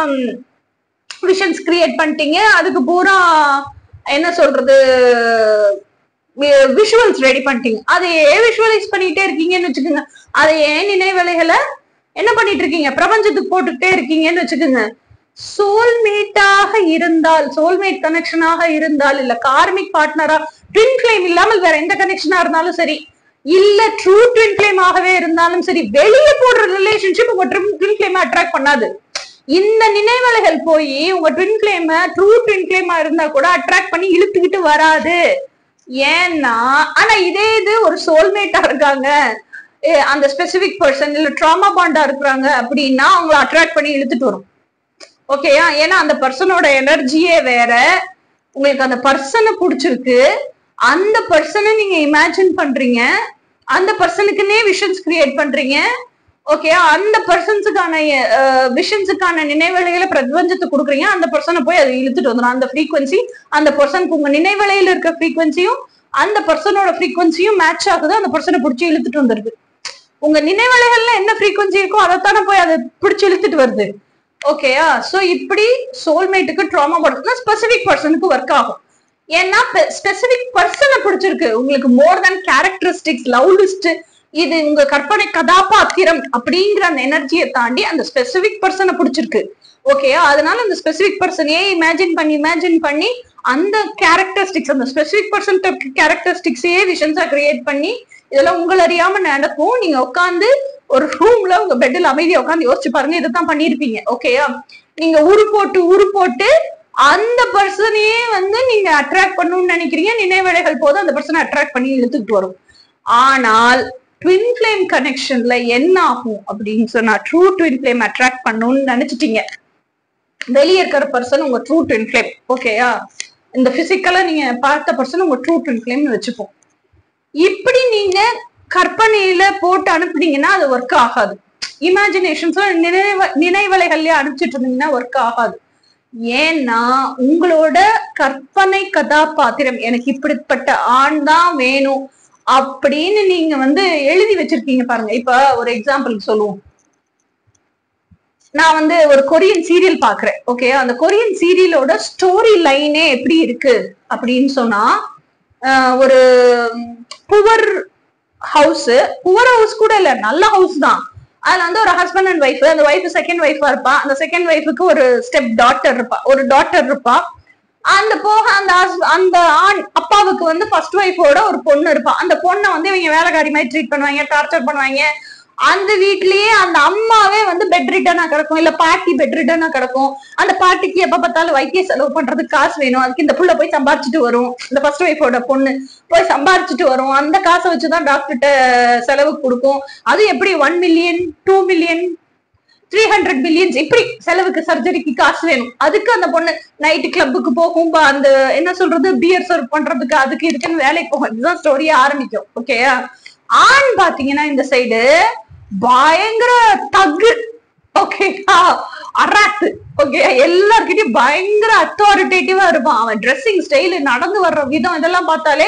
விஷன்ஸ் கிரியேட் பண்ணிட்டீங்க அதுக்கு பூரா என்ன சொல்றது விஷுவல்ஸ் ரெடி பண்ணிட்டீங்க அதையே விஷுவலைஸ் பண்ணிட்டே இருக்கீங்கன்னு வச்சுக்கோங்க அதையே நினைவலைகளை என்ன பண்ணிட்டு இருக்கீங்க பிரபஞ்சத்துக்கு போட்டுக்கிட்டே இருக்கீங்கன்னு வச்சுக்கோங்க சோல்மேட்டாக இருந்தால் சோல்மேட் கனெக்ஷனாக இருந்தால் இல்ல கார்மிக் பார்ட்னரா ட்வின் ஃபிளேம் இல்லாமல் வேற எந்த கனெக்ஷனா இருந்தாலும் சரி இல்ல ட்ரூ ட்வின் ஃபிளேம் ஆகவே இருந்தாலும் சரி வெளியே போடுற ரிலேஷன்ஷிப் உங்க ட்வின் ஃபிளேம் அட்ராக்ட் பண்ணாது இந்த நினைவலைகள் போய் உங்க ட்வின் ஃபிளேம ட்ரூ ட்வின் ஃபிளேமா இருந்தா கூட அட்ராக்ட் பண்ணி இழுத்துக்கிட்டு வராது ஏன்னா ஆனா இதே இது ஒரு சோல்மேட்டா இருக்காங்க ஏ, அந்த ஸ்பெசிபிக் பர்சன் இல்ல ட்ராமா பாண்டா இருக்கிறாங்க அப்படின்னா அவங்கள அட்ராக்ட் பண்ணி இழுத்துட்டு வரும் ஓகேயா ஏன்னா அந்த பர்சனோட எனர்ஜியே வேற உங்களுக்கு அந்த பர்சனை பிடிச்சிருக்கு அந்த பர்சனை நீங்க இமேஜின் பண்றீங்க அந்த பர்சனுக்குன்னே விஷன்ஸ் கிரியேட் பண்றீங்க ஓகே அந்த பர்சன்ஸுக்கான விஷன்ஸுக்கான நினைவலைகளை பிரபஞ்சத்துக்கு கொடுக்குறீங்க அந்த பர்சனை போய் அதை இழுத்துட்டு வந்துடும் அந்த ஃப்ரீக்வன்சி அந்த பர்சனுக்கு உங்க நினைவலையில இருக்க ஃப்ரீக்வன்சியும் அந்த பர்சனோட ஃப்ரீக்வன்சியும் மேட்ச் ஆகுது அந்த பர்சனை பிடிச்சி இழுத்துட்டு வந்துருது உங்க நினைவலைகள்ல என்ன ஃப்ரீக்வன்சி இருக்கோ அதைத்தானே போய் அதை பிடிச்சி இழுத்துட்டு வருது ஓகேயா சோ இப்படி சோல்மேட்டுக்கு ட்ராமா படுத்துனா ஸ்பெசிபிக் பர்சனுக்கு ஒர்க் ஆகும் ஏன்னா ஸ்பெசிபிக் பர்சனை பிடிச்சிருக்கு உங்களுக்கு more then characteristics love list இது உங்க கற்பனை கதாபாத்திரம் அப்படிங்கிற அந்த எனர்ஜியை தாண்டி அந்த ஸ்பெசிபிக் பர்சனை பிடிச்சிருக்கு ஓகே அதனால அந்த ஸ்பெசிபிக் பர்சனையே இமேஜின் பண்ணி இமேஜின் பண்ணி அந்த கேரக்டரிஸ்டிக்ஸ் அந்த ஸ்பெசிபிக் பர்சன் கேரக்டரிஸ்டிக்ஸையே விஷன்ஸா கிரியேட் பண்ணி இதெல்லாம் உங்களை அறியாம நடக்கும் நீங்க உட்காந்து ஒரு ரூம்ல உங்க பெட்ல அமைதியா உட்காந்து யோசிச்சு பாருங்க இதைத்தான் பண்ணிருப்பீங்க ஓகேயா நீங்க உரு போட்டு உரு போட்டு அந்த பர்சனையே வந்து நீங்க அட்ராக்ட் பண்ணணும்னு நினைக்கிறீங்க நினைவலைகள் போது அந்த பர்சனை அட்ராக்ட் பண்ணி இழுத்துட்டு வரும் ஆனால் ட்வின் ஃபிளேம் கனெக்ஷன்ல என்ன ஆகும் அப்படின்னு சொன்னா ட்ரூ ட்வின் ஃபிளேம் அட்ராக்ட் பண்ணணும்னு நினைச்சிட்டீங்க வெளியே இருக்கிற பர்சன் உங்க ட்ரூ ட்வின் ஃபிளேம் ஓகேயா இந்த பிசிக்கலா நீங்க பார்த்த பர்சன் உங்க ட்ரூ ட்வின் ஃபிளேம்னு வச்சுப்போம் இப்படி நீங்க கற்பனையில போட்டு அனுப்புனீங்கன்னா அது ஒர்க் ஆகாது இமேஜினேஷன்ஸ் நினைவ நினைவலைகள்லயே அனுப்பிச்சிட்டு இருந்தீங்கன்னா ஒர்க் ஆகாது ஏன்னா உங்களோட கற்பனை கதாபாத்திரம் எனக்கு இப்படிப்பட்ட ஆண் தான் வேணும் அப்படின்னு நீங்க வந்து எழுதி வச்சிருக்கீங்க பாருங்க இப்ப ஒரு எக்ஸாம்பிள் சொல்லுவோம் நான் வந்து ஒரு கொரியன் சீரியல் பாக்குறேன் ஓகே அந்த கொரியன் சீரியலோட ஸ்டோரி லைனே எப்படி இருக்கு அப்படின்னு சொன்னா ஆஹ் ஒரு புவர் ஹவுஸ் புவர் ஹவுஸ் கூட இல்ல நல்ல ஹவுஸ் தான் அதுல வந்து ஒரு ஹஸ்பண்ட் அண்ட் ஒய்ஃப் அந்த ஒய்ஃப் செகண்ட் ஒய்ஃபா இருப்பா அந்த செகண்ட் ஒய்ஃபுக்கு ஒரு ஸ்டெப் டாட்டர் இருப்பா ஒரு டாட்டர் இருப்பா அந்த போக அந்த hus- அந்த ஆண் அப்பாவுக்கு வந்து ஃபர்ஸ்ட் ஒய்ஃபோட ஒரு பொண்ணு இருப்பா அந்த பொண்ணை வந்து இவங்க வேலைக்காரி மாதிரி ட்ரீட் பண்ணுவாங்க டார்ச்சர் பண்ணுவாங்க அந்த வீட்லயே அந்த அம்மாவே வந்து பெட் ரிட்டனா கிடக்கும் இல்ல பாட்டி பெட் ரிட்டனா கிடக்கும் அந்த பாட்டிக்கு எப்ப பார்த்தாலும் வைத்திய செலவு பண்றதுக்கு காசு வேணும் அதுக்கு இந்த புள்ள போய் சம்பாரிச்சுட்டு வரும் இந்த ஃபர்ஸ்ட் ஒய்ஃபோட பொண்ணு போய் சம்பாரிச்சுட்டு வரும் அந்த காசை வச்சுதான் டாக்டர்கிட்ட செலவுக்கு கொடுக்கும் அது எப்படி one million two million three hundred billions இப்படி செலவுக்கு சர்ஜரிக்கு காசு வேணும் அதுக்கு அந்த பொண்ணு நைட்டு கிளப்புக்கு போகும் பா- அந்த என்ன சொல்றது பியர் சர்வ் பண்றதுக்கு அதுக்கு இதுக்குன்னு வேலைக்கு போகும் இதுதான் ஸ்டோரியே ஆரம்பிக்கும் ஓகேயா ஆண் பாத்தீங்கன்னா இந்த சைடு பயங்கர தகு ஓகேக்கா அராத்து ஓகே எல்லார்கிட்டயும் பயங்கர அத்தாரிட்டேட்டிவா இருப்பான் அவன் ட்ரெஸ்ஸிங் ஸ்டைலு நடந்து வர்ற விதம் இதெல்லாம் பார்த்தாலே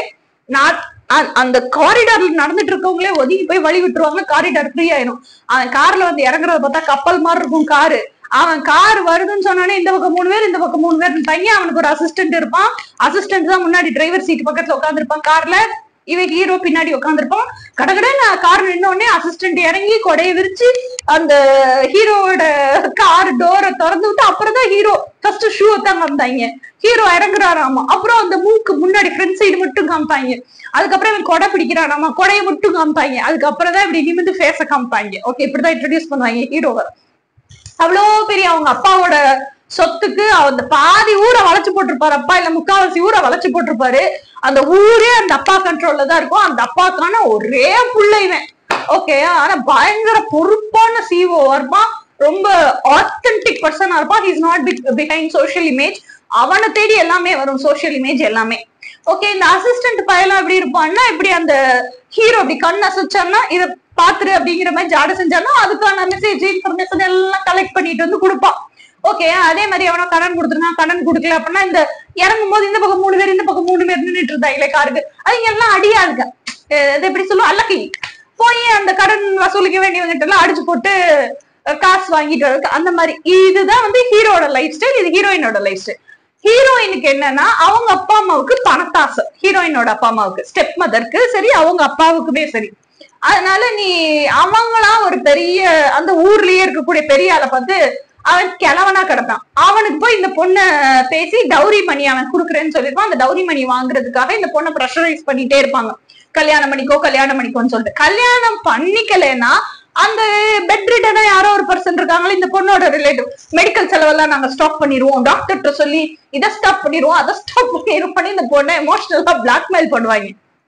நான் அ- அந்த காரிடார்ல நடந்துட்டு இருக்கவங்களே ஒதுங்கி போய் வழி விட்டுருவாங்க காரிடார் ஃப்ரீ ஆயிடும் அவன் கார்ல வந்து இறங்குறத பார்த்தா கப்பல் மாதிரி இருக்கும் காரு அவன் கார் வருதுன்னு சொன்னானே இந்த பக்கம் மூணு பேர் இந்த பக்கம் மூணு பேர் தனியா அவனுக்கு ஒரு அசிஸ்டன்ட் இருப்பான் அசிஸ்டன்ட் தான் முன்னாடி டிரைவர் சீட் பக்கத்துல உட்காந்துருப்பான் கார்ல இவன் ஹீரோ பின்னாடி உட்காந்துருப்பான் கடகட நான் கார் நின்ன உடனே அசிஸ்டன்ட் இறங்கி கொடையை விரிச்சு அந்த ஹீரோவோட கார் டோரை திறந்து விட்டு அப்புறம் தான் ஹீரோ ஃபர்ஸ்ட் ஷூ தான் காமித்தாங்க ஹீரோ இறங்குறாராமா அப்புறம் அந்த மூக்கு முன்னாடி ஃப்ரண்ட் சைடு மட்டும் காமிப்பாங்க அதுக்கப்புறம் இவன் கொடை பிடிக்கிறானாமா கொடையை மட்டும் காமிப்பாங்க அதுக்கப்புறம் தான் இப்படி நிமிந்து ஃபேஸ காமிப்பாங்க ஓகே இப்படிதான் இன்ட்ரடியூஸ் பண்ணுவாங்க ஹீரோவை அவ்வளோ பெரிய அவங்க அப்பாவோட சொத்துக்கு அந்த பாதி ஊரை வளைச்சு போட்டிருப்பாரு அப்பா இல்ல முக்காவாசி ஊரை வளைச்சு போட்டிருப்பாரு அந்த ஊரே அந்த அப்பா கண்ட்ரோல்ல தான் இருக்கும் அந்த அப்பாக்கான ஒரே புள்ள இவன் ஓகே ஆனா பயங்கர பொறுப்பான சிஓ இருப்பான் ரொம்ப ஆத்தென்டிக் பர்சனா இருப்பான் is not behind social image அவனை தேடி எல்லாமே வரும் சோஷியல் இமேஜ் எல்லாமே ஓகே இந்த அசிஸ்டன்ட் பயலாம் எப்படி இருப்பான்னா இப்படி அந்த ஹீரோ அப்படி கண் அசைச்சான்னா இத பாத்துரு அப்படிங்கிற மாதிரி ஜாட செஞ்சானா அதுக்கான மெசேஜ் இன்ஃபர்மேஷன் எல்லாம் கலெக்ட் பண்ணிட்டு வந்து கொடுப்பான் ஓகே அதே மாதிரி அவனா கடன் கொடுத்துருக்கான் கடன் கொடுக்கல அப்படின்னா இந்த இறங்கும் போது இந்த பக்கம் மூணு பேர் இந்த பக்கம் மூணு பேர் நின்றுட்டு இருந்தாங்களே காருக்கு அவங்க எல்லாம் அடியாளுங்க அஹ் இது எப்படி சொல்லுவோம் அல்லக்கி போய் அந்த கடன் வசூலிக்க வேண்டியவங்கிட்ட எல்லாம் அடிச்சு போட்டு அஹ் காசு வாங்கிட்டு வரதுக்கு அந்த மாதிரி இதுதான் வந்து ஹீரோட லைஃப் ஸ்டைல் இது ஹீரோயினோட லைஃப் ஸ்டைல் ஹீரோயினுக்கு என்னன்னா அவங்க அப்பா அம்மாவுக்கு பணத்தாசை ஹீரோயினோட அப்பா அம்மாவுக்கு ஸ்டெப் மதருக்கு சரி அவங்க அப்பாவுக்குமே சரி அதனால நீ அவங்களா ஒரு பெரிய அந்த ஊர்லயே இருக்கக்கூடிய பெரிய ஆளை பார்த்து அவன் கிழவனா கிடப்பான் அவனுக்கு போய் இந்த பொண்ணை பேசி டௌரி மணி அவன் குடுக்குறேன்னு சொல்லிருப்பான் அந்த டௌரி மணி வாங்குறதுக்காக இந்த பொண்ணை ப்ரெஷரைஸ் பண்ணிட்டே இருப்பாங்க கல்யாணம் பண்ணிக்கோ கல்யாணம் பண்ணிக்கோன்னு சொல்லிட்டு கல்யாணம் பண்ணிக்கலைன்னா அந்த பெட் ரிட்டனா யாரோ ஒரு பர்சன் இருக்காங்களே இந்த பொண்ணோட ரிலேட்டிவ் மெடிக்கல் செலவெல்லாம் நாங்க ஸ்டாப் பண்ணிடுவோம் டாக்டர்கிட்ட சொல்லி இதை ஸ்டாப் பண்ணிடுவோம் அதை ஸ்டாப் பண்ணிடுவோம் பண்ணி இந்த பொண்ணை எமோஷனலா பிளாக்மெயில் பண்ணுவாங்க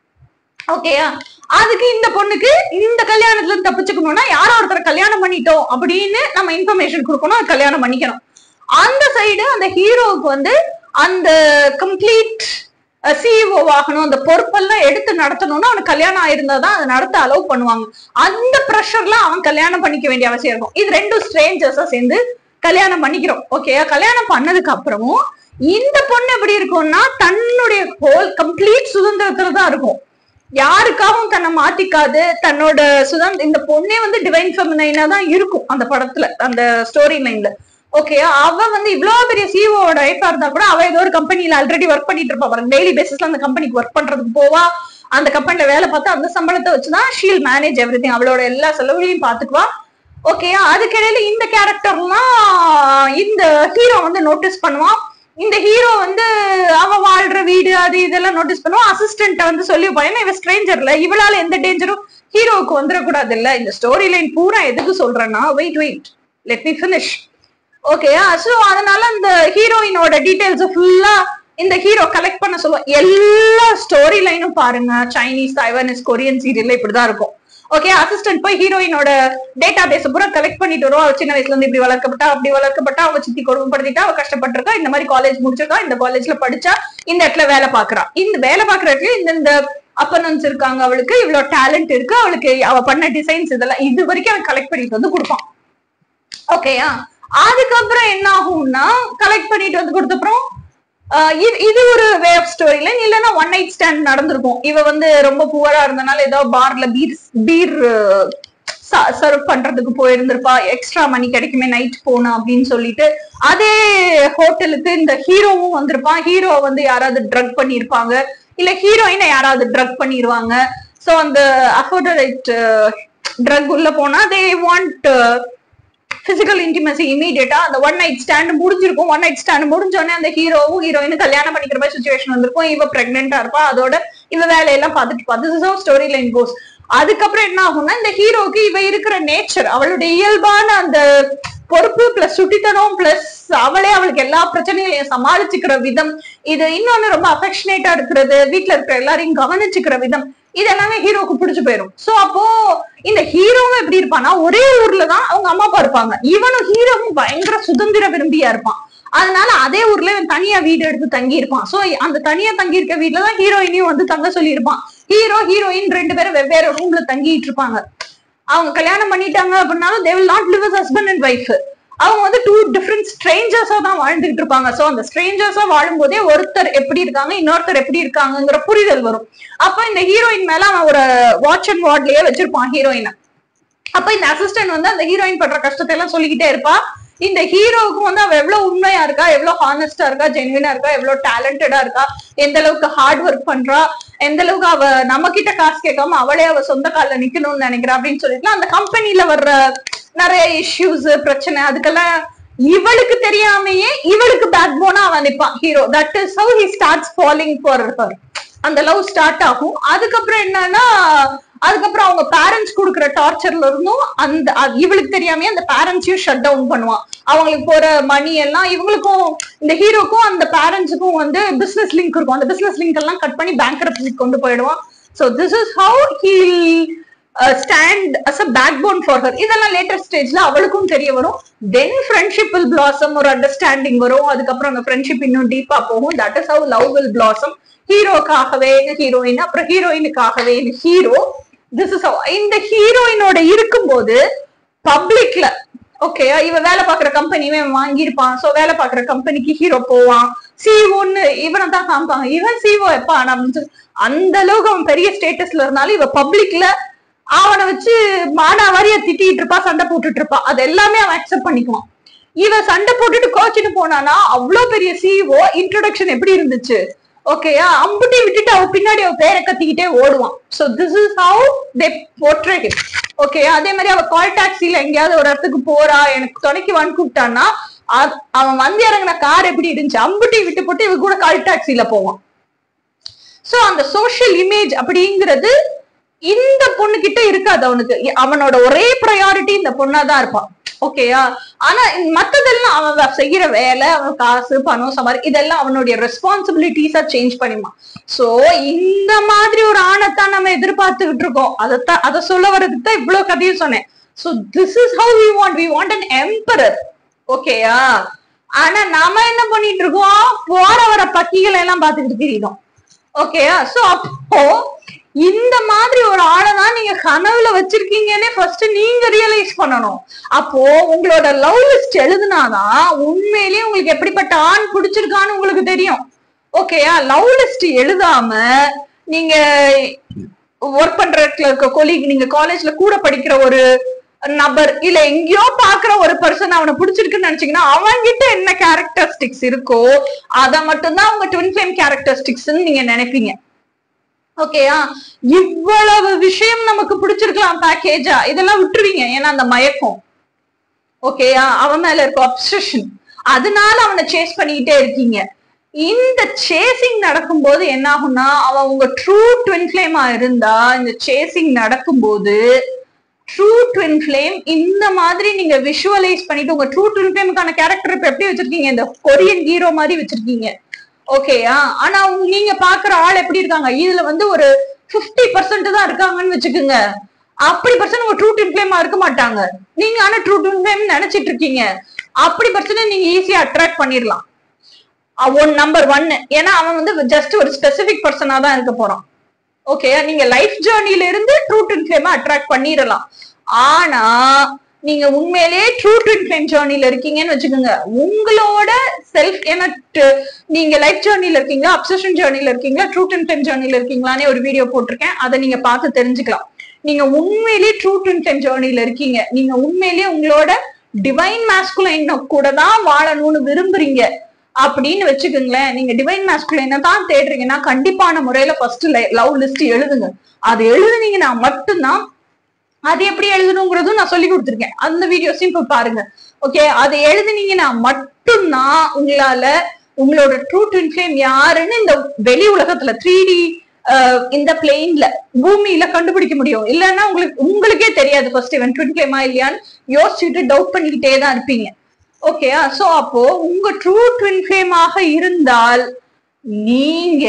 ஓகேயா அதுக்கு இந்த பொண்ணுக்கு இந்த கல்யாணத்துல இருந்து தப்பிச்சுக்கணும்னா யாரோ ஒருத்தர் கல்யாணம் பண்ணிட்டோம் அப்படின்னு நம்ம இன்ஃபர்மேஷன் கொடுக்கணும் அது கல்யாணம் பண்ணிக்கணும் அந்த சைடு அந்த ஹீரோவுக்கு வந்து அந்த கம்ப்ளீட் சிஇஓ ஆகணும் அந்த பொறுப்பெல்லாம் எடுத்து நடத்தணும்னா அவனுக்கு கல்யாணம் ஆயிருந்தா தான் அதை நடத்த அலோவ் பண்ணுவாங்க அந்த ப்ரெஷர்ல அவன் கல்யாணம் பண்ணிக்க வேண்டிய அவசியம் இருக்கும் இது ரெண்டும் ஸ்ட்ரேஞ்சர்ஸா சேர்ந்து கல்யாணம் பண்ணிக்கிறோம் ஓகே கல்யாணம் பண்ணதுக்கு அப்புறமும் இந்த பொண்ணு எப்படி இருக்கும்னா தன்னுடைய ஹோல் கம்ப்ளீட் சுதந்திரத்துல தான் இருக்கும் யாருக்காகவும் தன்னை மாத்திக்காது தன்னோட சுதந்திர இந்த பொண்ணே வந்து டிவைன் ஃபெமினைனா தான் இருக்கும் அந்த படத்துல அந்த ஸ்டோரி லைன்ல ஓகே அவ வந்து இவ்வளவு பெரிய சிஓட ஒய்ஃபா இருந்தா கூட அவ ஏதோ ஒரு கம்பெனில ஆல்ரெடி ஒர்க் பண்ணிட்டு இருப்பா பாருங்க டெய்லி பேசிஸ்ல அந்த கம்பெனிக்கு ஒர்க் பண்றதுக்கு போவா அந்த கம்பெனில வேலை பார்த்து அந்த சம்பளத்தை வச்சுதான் ஷீல் மேனேஜ் எவ்ரி அவளோட எல்லா செலவுகளையும் பாத்துக்குவா ஓகே அதுக்கிடையில இந்த கேரக்டர்லாம் இந்த ஹீரோ வந்து நோட்டீஸ் பண்ணுவான் இந்த ஹீரோ வந்து அவ வாழ்ற வீடு அது இதெல்லாம் நோட்டீஸ் பண்ணுவான் அசிஸ்டன்ட் வந்து சொல்லி ஏன்னா இவ ஸ்ட்ரேஞ்சர்ல இவளால எந்த டேஞ்சரும் ஹீரோவுக்கு வந்துடக்கூடாது இல்ல இந்த ஸ்டோரி லைன் பூரா எதுக்கு சொல்றேன்னா wait wait let me finish okay so அதனால அந்த ஹீரோயினோட டீடைல்ஸ் ஃபுல்லா இந்த ஹீரோ கலெக்ட் பண்ண சொல்லுவோம் எல்லா ஸ்டோரி லைனும் பாருங்க சைனீஸ் தைவானிஸ் கொரியன் சீரியல்ல இப்படிதான் இருக்கும் ஓகே அசிஸ்டன்ட் போய் ஹீரோயினோட டேட்டா பேஸ் பூரா கலெக்ட் பண்ணிட்டு வருவோம் அவ சின்ன வயசுல இருந்து இப்படி வளர்க்கப்பட்டா அப்படி வளர்க்கப்பட்டா அவ சித்தி கொடுமைப்படுத்திட்டா அவ கஷ்டப்பட்டிருக்கா இந்த மாதிரி காலேஜ் முடிச்சிருக்கா இந்த காலேஜ்ல படிச்சா இந்த இடத்துல வேலை பாக்குறா இந்த வேலை பாக்குற இடத்துல இந்த இந்த அப்பனன்ஸ் இருக்காங்க அவளுக்கு இவ்வளவு டேலண்ட் இருக்கு அவளுக்கு அவ பண்ண டிசைன்ஸ் இதெல்லாம் இது வரைக்கும் அவன் கலெக்ட் பண்ணிட்டு வந்து கொடுப்பான் ஓகேயா அதுக்கப்புறம் என்ன ஆகும்னா கலெக்ட் பண்ணிட்டு வந்து கொடுத்தப்புறம் ஆஹ் இது இது ஒரு வே ஆஃப் ஸ்டோரி லைன் இல்லைன்னா ஒன் நைட் ஸ்டாண்ட் நடந்திருக்கும் இவ வந்து ரொம்ப புவரா இருந்தனால ஏதோ பார்ல பீர் பீர் சர்வ் பண்றதுக்கு போயிருந்திருப்பா எக்ஸ்ட்ரா மணி கிடைக்குமே நைட் போனா அப்படின்னு சொல்லிட்டு அதே ஹோட்டலுக்கு இந்த ஹீரோவும் வந்திருப்பான் ஹீரோ வந்து யாராவது ட்ரக் பண்ணியிருப்பாங்க இல்ல ஹீரோயினை யாராவது ட்ரக் பண்ணிருவாங்க சோ அந்த அஃபோர்டரைட் ட்ரக் உள்ள போனா தே வாண்ட் பிசிக்கல் இன்டிமசி இமீடியட்டா அந்த ஒன் நைட் ஸ்டாண்ட் முடிஞ்சிருக்கும் ஒன் நைட் ஸ்டாண்ட் முடிஞ்சோடனே அந்த ஹீரோவும் ஹீரோயினும் கல்யாணம் பண்ணிக்கிற மாதிரி சுச்சுவேஷன் வந்திருக்கும் இவ பிரெக்னெண்டா இருப்பா அதோட இவ வேலையெல்லாம் பார்த்துட்டு பார்த்து ஸ்டோரி லைன் கோஸ் அதுக்கப்புறம் என்ன ஆகும்னா இந்த ஹீரோக்கு இவ இருக்கிற நேச்சர் அவளுடைய இயல்பான அந்த பொறுப்பு பிளஸ் சுட்டித்தனம் பிளஸ் அவளே அவளுக்கு எல்லா பிரச்சனைகளையும் சமாளிச்சுக்கிற விதம் இது இன்னொன்னு ரொம்ப அஃபெக்ஷனேட்டா இருக்கிறது வீட்டுல இருக்கிற எல்லாரையும் கவனிச்சுக்கிற விதம் இது எல்லாமே ஹீரோக்கு பிடிச்சு போயிடும் சோ அப்போ இந்த ஹீரோவும் எப்படி இருப்பான்னா ஒரே ஊர்ல தான் அவங்க அம்மா அப்பா இருப்பாங்க இவனும் ஹீரோவும் பயங்கர சுதந்திர விரும்பியா இருப்பான் அதனால அதே ஊர்ல இவன் தனியா வீடு எடுத்து தங்கி இருப்பான் சோ அந்த தனியா தங்கி இருக்க வீட்டுல தான் ஹீரோயினையும் வந்து தங்க சொல்லியிருப்பான் ஹீரோ ஹீரோயின் ரெண்டு பேரும் வெவ்வேறு ரூம்ல தங்கிட்டு இருப்பாங்க அவங்க கல்யாணம் பண்ணிட்டாங்க அப்படின்னாலும் they will not live as husband and wife அவங்க வந்து டூ டிஃப்ரெண்ட் ஸ்ட்ரேஞ்சர்ஸா தான் வாழ்ந்துகிட்டு இருப்பாங்க சோ அந்த ஸ்ட்ரேஞ்சர்ஸா வாழும்போதே ஒருத்தர் எப்படி இருக்காங்க இன்னொருத்தர் எப்படி இருக்காங்கங்கிற புரிதல் வரும் அப்ப இந்த ஹீரோயின் மேல அவன் ஒரு வாட்ச் அண்ட் வார்ட்லயே வச்சிருப்பான் ஹீரோயினை அப்ப இந்த அசிஸ்டன்ட் வந்து அந்த ஹீரோயின் படுற கஷ்டத்தை எல்லாம் சொல்லிக்கிட்டே இருப்பா இந்த ஹீரோவுக்கும் வந்து அவ எவ்வளவு உண்மையா இருக்கா எவ்வளவு ஹானஸ்டா இருக்கா ஜென்வினா இருக்கா எவ்வளவு டேலண்டடா இருக்கா எந்த அளவுக்கு ஹார்ட் ஒர்க் பண்றா எந்த அளவுக்கு அவ நம்ம கிட்ட காசு கேட்காம அவளே அவ சொந்த கால்ல நிக்கணும்னு நினைக்கிறா அப்படின்னு சொல்லிட்டு அந்த கம்பெனில வர்ற நிறைய இஷ்யூஸ் பிரச்சனை அதுக்கெல்லாம் இவளுக்கு தெரியாமையே இவளுக்கு பேக் போனா அவன் நிப்பான் hero that is how he starts falling for her அந்த லவ் ஸ்டார்ட் ஆகும் அதுக்கப்புறம் என்னன்னா அதுக்கப்புறம் அவங்க பேரண்ட்ஸ் கொடுக்குற டார்ச்சர்ல இருந்தும் அந்த அது இவளுக்கு தெரியாம அந்த பேரண்ட்ஸையும் ஷட் டவுன் பண்ணுவான் அவங்களுக்கு போற மணி எல்லாம் இவங்களுக்கும் இந்த ஹீரோக்கும் அந்த பேரண்ட்ஸுக்கும் வந்து பிசினஸ் லிங்க் இருக்கும் அந்த பிசினஸ் லிங்க் எல்லாம் கட் பண்ணி பேங்க் கொண்டு போயிடுவான் so this is how he stand as a backbone for her இதெல்லாம் லேட்டர் ஸ்டேஜ்ல அவளுக்கும் தெரிய வரும் தென் ஃப்ரெண்ட்ஷிப் வில் பிளாசம் ஒரு அண்டர்ஸ்டாண்டிங் வரும் அதுக்கப்புறம் அந்த ஃப்ரெண்ட்ஷிப் இன்னும் டீப்பா போகும் that is how love will blossom ஹீரோக்காகவே ஹீரோயின் அப்புறம் ஹீரோயினுக்காகவே ஹீரோ திஸ் இஸ் இந்த ஹீரோயினோட இருக்கும்போது பப்ளிக்ல ஓகே இவ வேலை பாக்குற கம்பெனி இவன் வாங்கியிருப்பான் சோ வேலை பாக்குற கம்பெனிக்கு ஹீரோ போவான் சிஓன்னு இவனை தான் காமிப்பாங்க இவன் சிஓ எப்பா அப்படின்னு சொல்லி அந்த அளவுக்கு அவன் பெரிய ஸ்டேட்டஸ்ல இருந்தாலும் இவ பப்ளிக்ல அவனை வச்சு மானாவாரியா திட்டிட்டு இருப்பா சண்டை போட்டுட்டு இருப்பா அது எல்லாமே அவன் அக்செப்ட் பண்ணிக்குவான் இவ சண்டை போட்டுட்டு கோச்சின்னு போனானா அவ்வளவு பெரிய சிஓ இன்ட்ரோடக்ஷன் எப்படி இருந்துச்சு ஓகேயா அம்புட்டி விட்டுட்டு அவ பின்னாடி அவ பேரை கத்திக்கிட்டே ஓடுவான் so this is how they portray him okay அதே மாதிரி அவ கால் டாக்ஸில எங்கேயாவது ஒரு இடத்துக்கு போறா எனக்கு துணைக்கு வந்து கூப்பிட்டான்னா அ- அவன் வந்து இறங்கின கார் எப்படி இருந்துச்சு அம்புட்டி விட்டு போட்டு இவ கூட கால் டாக்ஸில போவான் சோ அந்த சோஷியல் இமேஜ் அப்படிங்கிறது இந்த பொண்ணு கிட்ட இருக்காது அவனுக்கு இ- அவனோட ஒரே ப்ரையாரிட்டி இந்த பொண்ணா தான் இருப்பான் ஓகேயா ஆனா இந்த மத்ததெல்லாம் அவன் வ- செய்யற வேலை அவன் காசு பணம் சம்பாதி இதெல்லாம் அவனுடைய ரெஸ்பான்சிபிலிட்டிஸா சேஞ்ச் பண்ணிமா சோ இந்த மாதிரி ஒரு ஆணைத்தான் நம்ம எதிர்பார்த்துக்கிட்டு இருக்கோம் அதைத்தான் அதை சொல்ல வர்றதுக்கு தான் இவ்வளவு கதையும் சொன்னேன் so this is how we want we want an emperor ஓகேயா ஆனா நாம என்ன பண்ணிட்டு இருக்கோம் போற வர பக்கிகளை எல்லாம் பாத்துக்கிட்டு தெரியுதோம் ஓகேயா சோ அப்போ இந்த மாதிரி ஒரு ஆளை தான் நீங்க கனவுல வச்சிருக்கீங்கன்னே ஃபர்ஸ்ட் நீங்க ரியலைஸ் பண்ணணும் அப்போ உங்களோட லவ் லிஸ்ட் எழுதுனாதான் உண்மையிலேயே உங்களுக்கு எப்படிப்பட்ட ஆண் பிடிச்சிருக்கான்னு உங்களுக்கு தெரியும் ஓகேயா லவ் லிஸ்ட் எழுதாம நீங்க ஒர்க் பண்ற இடத்துல இருக்க கொலீக் நீங்க காலேஜ்ல கூட படிக்கிற ஒரு நபர் இல்ல எங்கேயோ பாக்குற ஒரு பர்சன் அவனை பிடிச்சிருக்குன்னு நினைச்சீங்கன்னா அவன்கிட்ட என்ன கேரக்டரிஸ்டிக்ஸ் இருக்கோ அத மட்டும்தான் உங்க ட்வின் ஃபிளேம் கேரக்டரிஸ்டிக்ஸ் நீங்க நினைப்பீங்க ஓகேயா இவ்வளவு விஷயம் நமக்கு பிடிச்சிருக்கலாம் பேக்கேஜா இதெல்லாம் விட்டுருவீங்க ஏன்னா அந்த மயக்கம் ஓகேயா அவன் மேல இருக்க அப்சஷன் அதனால அவனை சேஸ் பண்ணிக்கிட்டே இருக்கீங்க இந்த சேசிங் நடக்கும்போது என்ன ஆகும்னா அவன் உங்க ட்ரூ ட்வின் ஃபிளேமா இருந்தா இந்த சேசிங் நடக்கும்போது ட்ரூ ட்வின் ஃபிளேம் இந்த மாதிரி நீங்க விஷுவலைஸ் பண்ணிட்டு உங்க ட்ரூ ட்வின் ஃபிளேமுக்கான கேரக்டர் இப்ப எப்படி வச்சிருக்கீங்க இந்த கொரியன் ஹீரோ மாதிரி வச்சிருக்கீங்க ஓகேயா ஆனா உங்க- நீங்க பாக்குற ஆள் எப்படி இருக்காங்க இதுல வந்து ஒரு 50% பர்சன்ட் தான் இருக்காங்கன்னு வச்சுக்கோங்க அப்படி பர்சன்ட் உங்க ட்ரூ ட்வின் ஃபிளேமா இருக்க மாட்டாங்க நீங்க ஆனா ட்ரூ ட்வின் ஃபிளேம் நினைச்சிட்டு இருக்கீங்க அப்படி பர்சன்ட் நீங்க ஈஸியா அட்ராக்ட் பண்ணிடலாம் ஒன் நம்பர் ஒன்னு ஏன்னா அவன் வந்து ஜஸ்ட் ஒரு ஸ்பெசிபிக் பர்சனா தான் இருக்க போறான் ஓகே நீங்க லைஃப் ஜேர்னில இருந்து ட்ரூ ட்வின் ஃபிளேமா அட்ராக்ட் பண்ணிடலாம் ஆனா நீங்க உண்மையிலேயே ட்ரூ ட்வின் ஃபிளேம் ஜேர்னில இருக்கீங்கன்னு வச்சுக்கோங்க உங்களோட செல்ஃப் ஏன்னா ட்- நீங்க லைஃப் ஜேர்னில இருக்கீங்களா அப்சஷன் ஜேர்னில இருக்கீங்களா ட்ரூ ட்வின் ஃபிளேம் ஜேர்னில இருக்கீங்களானே ஒரு வீடியோ போட்டிருக்கேன் அதை நீங்க பார்த்து தெரிஞ்சுக்கலாம் நீங்க உண்மையிலேயே ட்ரூ ட்வின் ஃபிளேம் ஜேர்னில இருக்கீங்க நீங்க உண்மையிலேயே உங்களோட டிவைன் மாஸ்குலைன் கூட தான் வாழணும்னு விரும்புறீங்க அப்படின்னு வச்சுக்கோங்களேன் நீங்க டிவைன் மாஸ்குலைனை தான் தேடுறீங்கன்னா கண்டிப்பான முறையில ஃபர்ஸ்ட் லவ் லிஸ்ட் எழுதுங்க அது எழுதுனீங்கன்னா மட்டும்தான் அது எப்படி எழுதணுங்கிறதும் நான் சொல்லி கொடுத்துருக்கேன் அந்த வீடியோஸையும் இப்ப பாருங்க ஓகே அதை எழுதுனீங்கன்னா மட்டும்தான் உங்களால உங்களோட ட்ரூ ட்வின் ஃபிளேம் யாருன்னு இந்த வெளி உலகத்துல த்ரீ டி இந்த பிளெயின்ல பூமியில கண்டுபிடிக்க முடியும் இல்லைன்னா உங்களுக்கு உங்களுக்கே தெரியாது ஃபர்ஸ்ட் இவன் ட்வின் ஃபிளேமா இல்லையான்னு யோசிச்சுட்டு டவுட் பண்ணிக்கிட்டே தான் இருப்பீங்க ஓகேயா சோ அப்போ உங்க ட்ரூ ட்வின் ஃபிளேமாக இருந்தால் நீங்க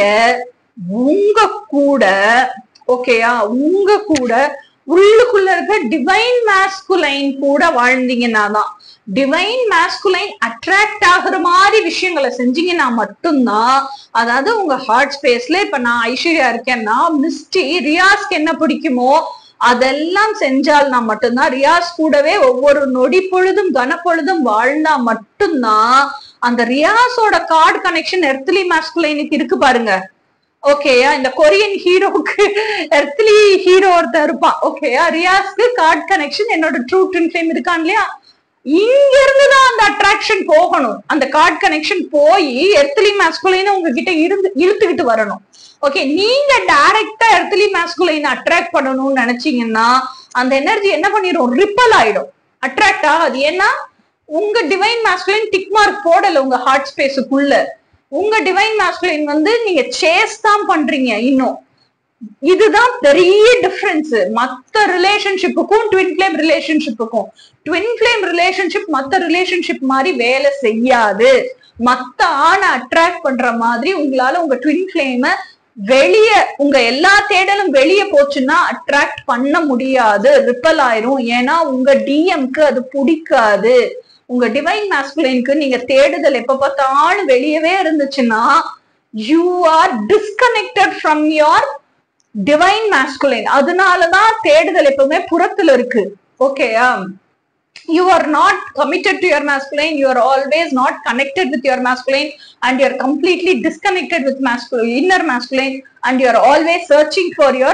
உங்க கூட ஓகேயா உங்க கூட உள்ளுக்குள்ள இருக்க டிவைன் மாஸ்குலைன் கூட வாழ்ந்தீங்கன்னா தான் டிவைன் மாஸ்குலைன் அட்ராக்ட் ஆகுற மாதிரி விஷயங்களை செஞ்சீங்கன்னா மட்டும்தான் அதாவது உங்க ஹார்ட் ஸ்பேஸ்ல இப்ப நான் ஐஸ்வர்யா இருக்கேன்னா மிஸ்டி ரியாஸ்க்கு என்ன பிடிக்குமோ அதெல்லாம் செஞ்சால்னா மட்டும்தான் ரியாஸ் கூடவே ஒவ்வொரு நொடி பொழுதும் கனப்பொழுதும் வாழ்ந்தா மட்டும்தான் அந்த ரியாஸோட கார்டு கனெக்ஷன் எர்த்லி மாஸ்குலைனுக்கு இருக்கு பாருங்க ஓகேயா இந்த கொரியன் ஹீரோவுக்கு எர்த்லி ஹீரோ ஒருத்தர் இருப்பான் ஓகேயா ரியாஸ்க்கு கார்டு கனெக்ஷன் என்னோட ட்ரூ ட்வின் ஃபிளேம் இருக்கான் இல்லையா இங்க இருந்து தான் அந்த அட்ராக்ஷன் போகணும் அந்த கார்டு கனெக்ஷன் போய் எர்த்லி மாஸ்குலைன் உங்ககிட்ட இருந்து இழுத்துக்கிட்டு வரணும் ஓகே நீங்க டைரக்டா எர்த்லி மாஸ்குலைன் அட்ராக்ட் பண்ணணும்னு நினைச்சீங்கன்னா அந்த எனர்ஜி என்ன பண்ணிடும் ரிப்பல் ஆயிடும் அட்ராக்ட் ஆகாது ஏன்னா உங்க டிவைன் மாஸ்குலைன் டிக் மார்க் போடல உங்க ஹார்ட் ஸ்பேஸுக்குள்ள உங்க டிவைன் மாஸ்குலைன் வந்து நீங்க சேஸ் தான் பண்றீங்க இன்னும் இதுதான் பெரிய டிஃபரன்ஸ் மத்த ரிலேஷன்ஷிப்புக்கும் ட்வின் ஃபிளேம் ரிலேஷன்ஷிப்புக்கும் ட்வின் ஃபிளேம் ரிலேஷன்ஷிப் மத்த ரிலேஷன்ஷிப் மாதிரி வேலை செய்யாது மத்த ஆணை அட்ராக்ட் பண்ற மாதிரி உங்களால உங்க ட்வின் ஃபிளேம வெளிய உங்க எல்லா தேடலும் வெளிய போச்சுன்னா அட்ராக்ட் பண்ண முடியாது ரிப்பல் ஆயிரும் ஏன்னா உங்க டிஎம்க்கு அது பிடிக்காது உங்க டிவைன் மாஸ்குலைனுக்கு நீங்க தேடுதல் எப்ப பார்த்தாலும் வெளியவே இருந்துச்சுன்னா you are disconnected from your divine masculine அதனாலதான் தேடுதல் எப்பவுமே புறத்துல இருக்கு ஓகேயா you are not committed to your masculine you are always not connected with your masculine and you are completely disconnected with masculine inner masculine and you are always searching for your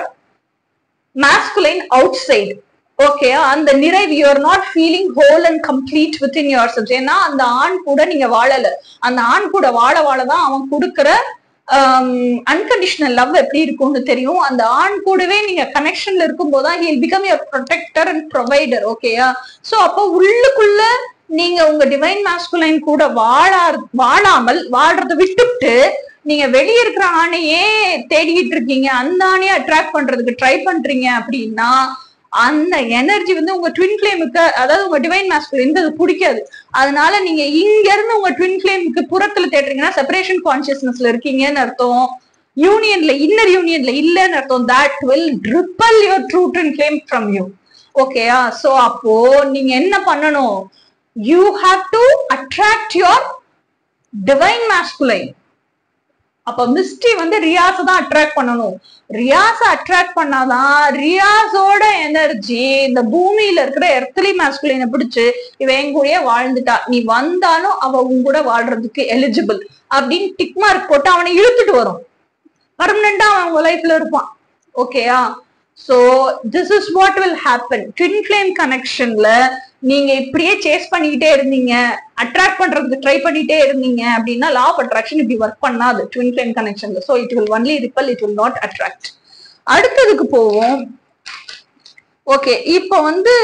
masculine outside okay அந்த நிறைவு you are not feeling whole and complete within your self ஏன்னா அந்த ஆண் கூட நீங்க வாழல அந்த ஆண் கூட வாழ வாழதான் அவன் கொடுக்குற அன்கண்டிஷனல் லவ் எப்படி இருக்கும்னு தெரியும் அந்த ஆண் கூடவே நீங்க கனெக்ஷன்ல இருக்கும் போதுதான் he'll become your protector and provider ஓகேயா சோ அப்போ உள்ளுக்குள்ள நீங்க உங்க டிவைன் மாஸ்குலைன் கூட வாழா வாழாமல் வாழ்றதை விட்டுட்டு நீங்க வெளியே இருக்கிற ஆணையே தேடிக்கிட்டு இருக்கீங்க அந்த ஆணையை அட்ராக்ட் பண்றதுக்கு ட்ரை பண்றீங்க அப்படின்னா அந்த எனர்ஜி வந்து உங்க ட்வின் ஃபிளேமுக்கு அதாவது உங்க டிவைன் மாஸ்குலைன் அது பிடிக்காது அதனால நீங்க இங்க இருந்து உங்க ட்வின் ஃபிளேமுக்கு புறத்துல தேடுறீங்கன்னா செப்பரேஷன் கான்சியஸ்னஸ்ல இருக்கீங்கன்னு அர்த்தம் யூனியன்ல இன்னர் யூனியன்ல இல்லைன்னு அர்த்தம் that will repel your true twin flame from you ஓகேயா சோ அப்போ நீங்க என்ன பண்ணணும் you have to attract your divine masculine அப்ப மிஸ்டி வந்து ரியாஸ தான் அட்ராக்ட் பண்ணணும் ரியாஸ அட்ராக்ட் பண்ணாதான் ரியாஸோட எனர்ஜி இந்த பூமியில இருக்கிற எர்த்லி மாஸ்குலினை பிடிச்சு இவ என் கூடயே வாழ்ந்துட்டா நீ வந்தாலும் அவ உன் கூட வாழ்றதுக்கு எலிஜிபிள் அப்படின்னு டிக் மார்க் போட்டு அவனை இழுத்துட்டு வரும் பர்மனண்டா அவன் உங்க லைஃப்ல இருப்பான் ஓகேயா so this is what will happen twin flame கனெக்ஷன்ல நீங்க இப்படியே சேஸ் பண்ணிக்கிட்டே இருந்தீங்க அட்ராக்ட் பண்றதுக்கு ட்ரை பண்ணிட்டே இருந்தீங்க அப்படின்னா லா ஆஃப் அட்ராக்ஷன் இப்படி ஒர்க் பண்ணாது ட்வின் ஃபிளேம் கனெக்ஷன்ல so it will only ripple it will not attract அடுத்ததுக்கு போவோம் ஓகே இப்போ வந்து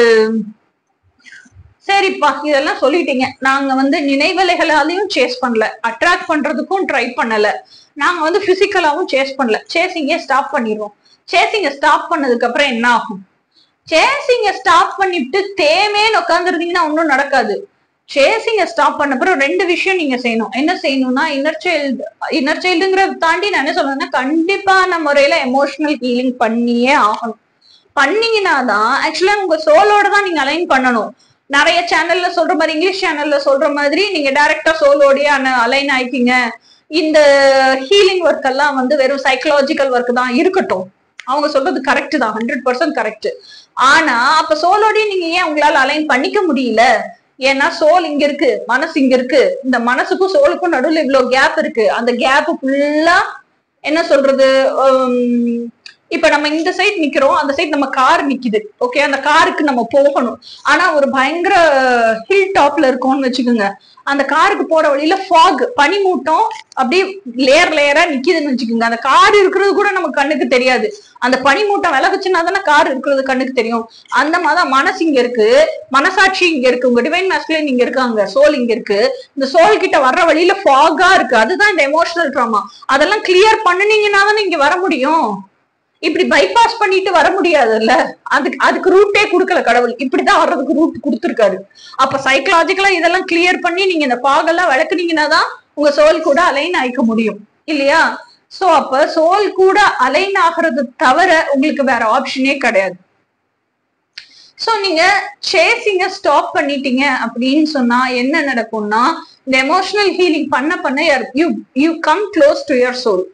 சரிப்பா இதெல்லாம் சொல்லிட்டீங்க நாங்க வந்து நினைவலைகளாலையும் சேஸ் பண்ணல அட்ராக்ட் பண்றதுக்கும் ட்ரை பண்ணல நாங்க வந்து பிசிக்கலாவும் சேஸ் பண்ணல சேசிங்கே ஸ்டாப் பண்ணிடுவோம் சேசிங்க ஸ்டாப் பண்ணதுக்கு அப்புறம் என்ன ஆகும் சேசிங்க ஸ்டாப் பண்ணிட்டு தேமேன்னு உட்காந்துருந்தீங்கன்னா ஒன்றும் நடக்காது சேசிங்க ஸ்டாப் பண்ண அப்புறம் ரெண்டு விஷயம் நீங்க செய்யணும் என்ன செய்யணும்னா இன்னர் சைல்டு இன்னர் சைல்டுங்கிறத தாண்டி நான் என்ன சொல்றேன்னா கண்டிப்பான முறையில எமோஷனல் ஹீலிங் பண்ணியே ஆகணும் பண்ணீங்கன்னா தான் ஆக்சுவலா உங்க சோலோட தான் நீங்க அலைன் பண்ணணும் நிறைய சேனல்ல சொல்ற மாதிரி இங்கிலீஷ் சேனல்ல சொல்ற மாதிரி நீங்க டைரக்டா சோலோடய அலைன் ஆயிக்கிங்க இந்த ஹீலிங் ஒர்க் எல்லாம் வந்து வெறும் சைக்கலாஜிக்கல் ஒர்க் தான் இருக்கட்டும் அவங்க சொல்றது கரெக்ட் தான் ஹண்ட்ரட் பர்சன்ட் கரெக்ட் ஆனா அப்ப சோலோடய நீங்க ஏன் உங்களால அலைன் பண்ணிக்க முடியல ஏன்னா சோல் இங்க இருக்கு மனசு இங்க இருக்கு இந்த மனசுக்கும் சோலுக்கும் நடுவுல இவ்வளவு கேப் இருக்கு அந்த கேப் ஃபுல்லா என்ன சொல்றது உம், இப்ப நம்ம இந்த சைடு நிக்கிறோம் அந்த சைடு நம்ம கார் நிக்குது ஓகே அந்த காருக்கு நம்ம போகணும் ஆனா ஒரு பயங்கர ஹில் டாப்ல இருக்கோம்னு வச்சுக்கோங்க அந்த காருக்கு போற வழியில ஃபாக் பனிமூட்டம் அப்படியே லேயர் லேயரா நிக்குதுன்னு வச்சுக்கோங்க அந்த கார் இருக்கிறது கூட நமக்கு கண்ணுக்கு தெரியாது அந்த பனிமூட்டம் விலகுச்சுன்னா தானே கார் இருக்கிறது கண்ணுக்கு தெரியும் அந்த மாதிரி மனசு இங்க இருக்கு மனசாட்சி இங்க இருக்கு உங்க டிவைன் மாஸ்குலின் இங்க இருக்காங்க சோல் இங்க இருக்கு இந்த சோல் கிட்ட வர்ற வழியில ஃபாகா இருக்கு அதுதான் இந்த எமோஷனல் ட்ராமா அதெல்லாம் கிளியர் பண்ணுனீங்கன்னா தானே இங்க வர முடியும் இப்படி பைபாஸ் பண்ணிட்டு வர முடியாதுல்ல அதுக்கு அதுக்கு ரூட்டே கொடுக்கல கடவுள் இப்படிதான் வர்றதுக்கு ரூட் கொடுத்துருக்காரு அப்ப சைக்கலாஜிக்கலா இதெல்லாம் கிளியர் பண்ணி நீங்க இந்த பாகெல்லாம் விளக்குனீங்கன்னா தான் உங்க சோல் கூட அலைன் ஆயிக்க முடியும் இல்லையா சோ அப்ப சோல் கூட அலைன் ஆகிறது தவிர உங்களுக்கு வேற ஆப்ஷனே கிடையாது சோ நீங்க சேசிங்க ஸ்டாப் பண்ணிட்டீங்க அப்படின்னு சொன்னா என்ன நடக்கும்னா இந்த எமோஷனல் ஹீலிங் பண்ண பண்ண you you come close to your soul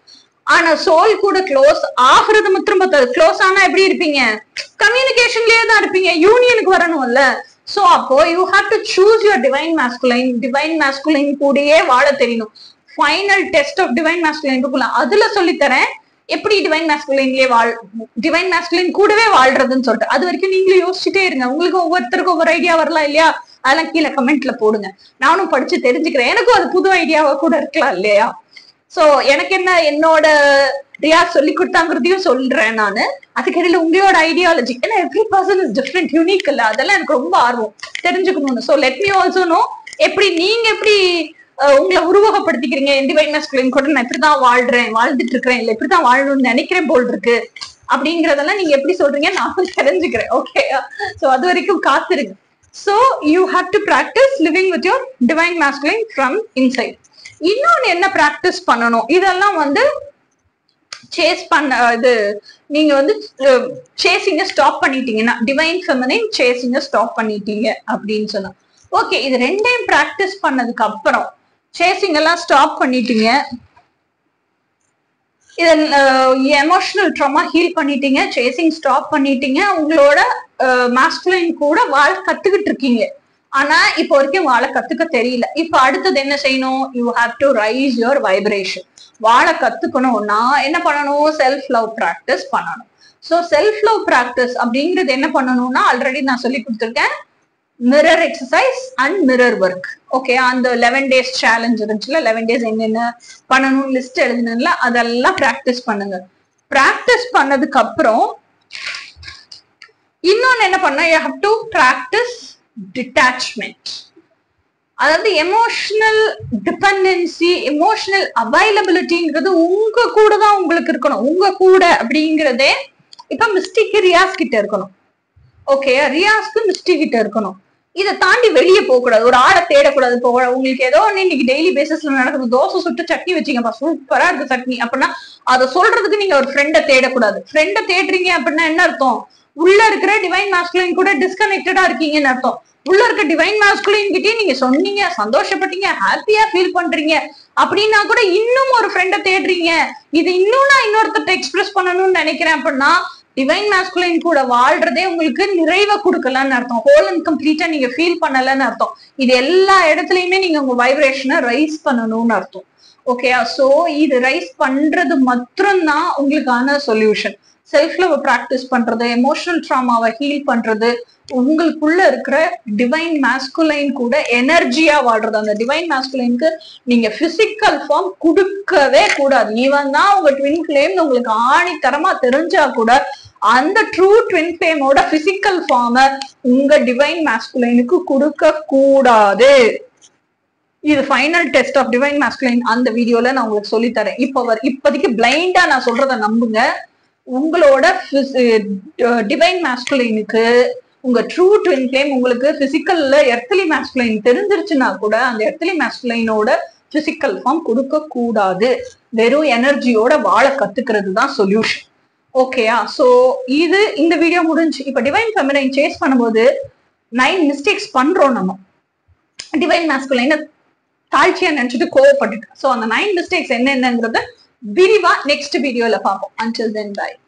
ஆனா சோல் கூட க்ளோஸ் ஆகுறது மாத்திரம் பத்தாது க்ளோஸ் ஆனா எப்படி இருப்பீங்க கம்யூனிகேஷன்லயே தான் இருப்பீங்க யூனியனுக்கு வரணும்ல சோ அப்போ you have to choose your divine masculine divine masculine கூடயே வாழ தெரியணும் final test of divine masculine இருக்குல்ல அதுல சொல்லித்தரேன் எப்படி டிவைன் மாஸ்குலைன்லயே வாழ் டிவைன் மாஸ்குலைன் கூடவே வாழ்றதுன்னு சொல்லிட்டு அது வரைக்கும் நீங்களும் யோசிச்சுட்டே இருங்க உங்களுக்கு ஒவ்வொருத்தருக்கும் ஒவ்வொரு ஐடியா வரலாம் இல்லையா அதெல்லாம் கீழே கமெண்ட்ல போடுங்க நானும் படிச்சு தெரிஞ்சுக்கிறேன் எனக்கும் அது புது ஐடியாவா கூட இருக்கலாம் இல்லையா சோ எனக்கு என்ன என்னோட ரியா சொல்லி கொடுத்தாங்கிறதையும் சொல்றேன் நானு அதுக்கிடையில உங்களோட ஐடியாலஜி ஏன்னா every person is different unique இல்ல அதெல்லாம் எனக்கு ரொம்ப ஆர்வம் தெரிஞ்சுக்கணும்னு so let me also know எப்படி நீங்க எப்படி அஹ், உங்களை உருவகப்படுத்திக்கிறீங்க டிவைன் மாஸ்குலின் கூட நான் இப்படிதான் வாழ்றேன் வாழ்ந்துட்டு இருக்கிறேன் இல்ல இப்படிதான் வாழணும்னு நினைக்கிறேன் போல் இருக்கு அப்படிங்கறதெல்லாம் நீங்க எப்படி சொல்றீங்க நான் தெரிஞ்சுக்கிறேன் ஓகே சோ அது வரைக்கும் காத்திருங்க so you have to practise living with your divine masculine from inside இன்னொன்னு என்ன பிராக்டிஸ் பண்ணணும் இதெல்லாம் வந்து சேஸ் பண்ண இது நீங்க வந்து சேசிங்க ஸ்டாப் பண்ணிட்டீங்கன்னா டிவைன் ஃபெமினின் சேசிங்க ஸ்டாப் பண்ணிட்டீங்க அப்படின்னு சொன்னா ஓகே இது ரெண்டையும் பிராக்டிஸ் பண்ணதுக்கு அப்புறம் சேசிங் எல்லாம் ஸ்டாப் பண்ணிட்டீங்க இதன் எமோஷனல் ட்ராமா ஹீல் பண்ணிட்டீங்க சேசிங் ஸ்டாப் பண்ணிட்டீங்க உங்களோட மாஸ்குலைன் கூட வாழ கத்துக்கிட்டு இருக்கீங்க ஆனா இப்போ வரைக்கும் வாழ கத்துக்க தெரியல இப்போ அடுத்தது என்ன செய்யணும் you have to rise your vibration வாழ கத்துக்கணும்னா என்ன பண்ணணும் செல்ஃப் லவ் ப்ராக்டிஸ் பண்ணணும் ஸோ செல்ஃப் லவ் ப்ராக்டிஸ் அப்படிங்கிறது என்ன பண்ணணும்னா ஆல்ரெடி நான் சொல்லி கொடுத்துருக்கேன் mirror exercise and mirror work okay அந்த லெவன் டேஸ் சேலஞ்ச் இருந்துச்சுல லெவன் டேஸ் என்னென்ன பண்ணணும் லிஸ்ட் எழுதுனதுல அதெல்லாம் ப்ராக்டிஸ் பண்ணுங்க ப்ராக்டிஸ் பண்ணதுக்கு அப்புறம் இன்னொன்னு என்ன பண்ண you have to practise detachment அதாவது எமோஷனல் டிபெண்டன்சி எமோஷனல் அவைலபிலிட்டிங்கிறது உங்க கூட தான் உங்களுக்கு இருக்கணும் உங்க கூட அப்படிங்கிறதே இப்ப மிஸ்டிக் ரியாஸ் கிட்ட இருக்கணும் ஓகே ரியாஸ்க்கு மிஸ்டி கிட்ட இருக்கணும் இதை தாண்டி வெளியே போக கூடாது ஒரு ஆளை தேடக்கூடாது இப்போ உங்களுக்கு ஏதோ ஒண்ணு இன்னைக்கு டெய்லி பேசிஸ்ல நடக்குது தோசை சுட்டு சட்னி வச்சீங்கப்பா சூப்பரா இருக்கு சட்னி அப்படின்னா அதை சொல்றதுக்கு நீங்க ஒரு ஃப்ரெண்டை தேடக்கூடாது ஃப்ரெண்டை தேடுறீங்க அப்படின்னா என்ன அர்த்தம் உள்ள இருக்கிற டிவைன் மாஸ்குலின் கூட டிஸ்கனெக்டடா இருக்கீங்கன்னு அர்த்தம் உள்ள இருக்க டிவைன் மாஸ்குலின் கிட்டே நீங்க சொன்னீங்க சந்தோஷப்பட்டீங்க ஹாப்பியா ஃபீல் பண்றீங்க அப்படின்னா கூட இன்னும் ஒரு ஃப்ரெண்டை தேடுறீங்க இது இன்னும் நான் இன்னொருத்தட்ட எக்ஸ்பிரஸ் பண்ணணும்னு நினைக்கிறேன் அப்படின்னா டிவைன் மாஸ்குலைன் கூட வாழ்றதே உங்களுக்கு நிறைவை கொடுக்கலன்னு அர்த்தம் ஹோல் அண்ட் கம்ப்ளீட்டா நீங்க ஃபீல் பண்ணலன்னு அர்த்தம் இது எல்லா இடத்துலயுமே நீங்க உங்க வைப்ரேஷனை ரைஸ் பண்ணணும்னு அர்த்தம் ஓகேயா சோ இது ரைஸ் பண்றது மாத்திரம்தான் உங்களுக்கான சொல்யூஷன் செல்ஃப் லவ் ப்ராக்டிஸ் பண்றது எமோஷனல் ட்ராமாவை ஹீல் பண்றது உங்களுக்குள்ள இருக்கிற டிவைன் மாஸ்குலைன் கூட எனர்ஜியா வாழ்றது அந்த டிவைன் மாஸ்குலைனுக்கு நீங்க பிசிக்கல் ஃபார்ம் கொடுக்கவே கூடாது ஈவன் தான் உங்க ட்வின் ஃபிளேம் உங்களுக்கு ஆணித்தரமா தெரிஞ்சா கூட அந்த ட்ரூ ட்வின் ஃபிளேமோட பிசிக்கல் ஃபார்ம உங்க டிவைன் மாஸ்குலைனுக்கு கொடுக்க கூடாது இது final test of divine masculine அந்த வீடியோல நான் உங்களுக்கு சொல்லி தரேன் இப்போ வர இப்போதைக்கு பிளைண்டா நான் சொல்றத நம்புங்க உங்களோட டிவைன் மாஸ்குலைனுக்கு உங்க ட்ரூ ட்வின் ஃபிளேம் உங்களுக்கு பிசிக்கல்ல எர்த்தலி மாஸ்குலைன் தெரிஞ்சிருச்சுன்னா கூட அந்த எர்த்தலி மாஸ்குலைனோட பிசிக்கல் ஃபார்ம் கொடுக்க கூடாது வெறும் எனர்ஜியோட வாழ கத்துக்கிறது தான் சொல்யூஷன் ஓகேயா சோ இது இந்த வீடியோ முடிஞ்சு இப்ப டிவைன் ஃபெமினைன் சேஸ் பண்ணும்போது நைன் மிஸ்டேக்ஸ் பண்றோம் நம்ம டிவைன் மாஸ்குலைன தாழ்ச்சியா நினைச்சிட்டு கோவப்பட்டுட்டு சோ அந்த நைன் மிஸ்டேக்ஸ் என்னென்னங்கிறத விரிவா நெக்ஸ்ட் வீடியோல பார்ப்போம் அன்டில் தென் பை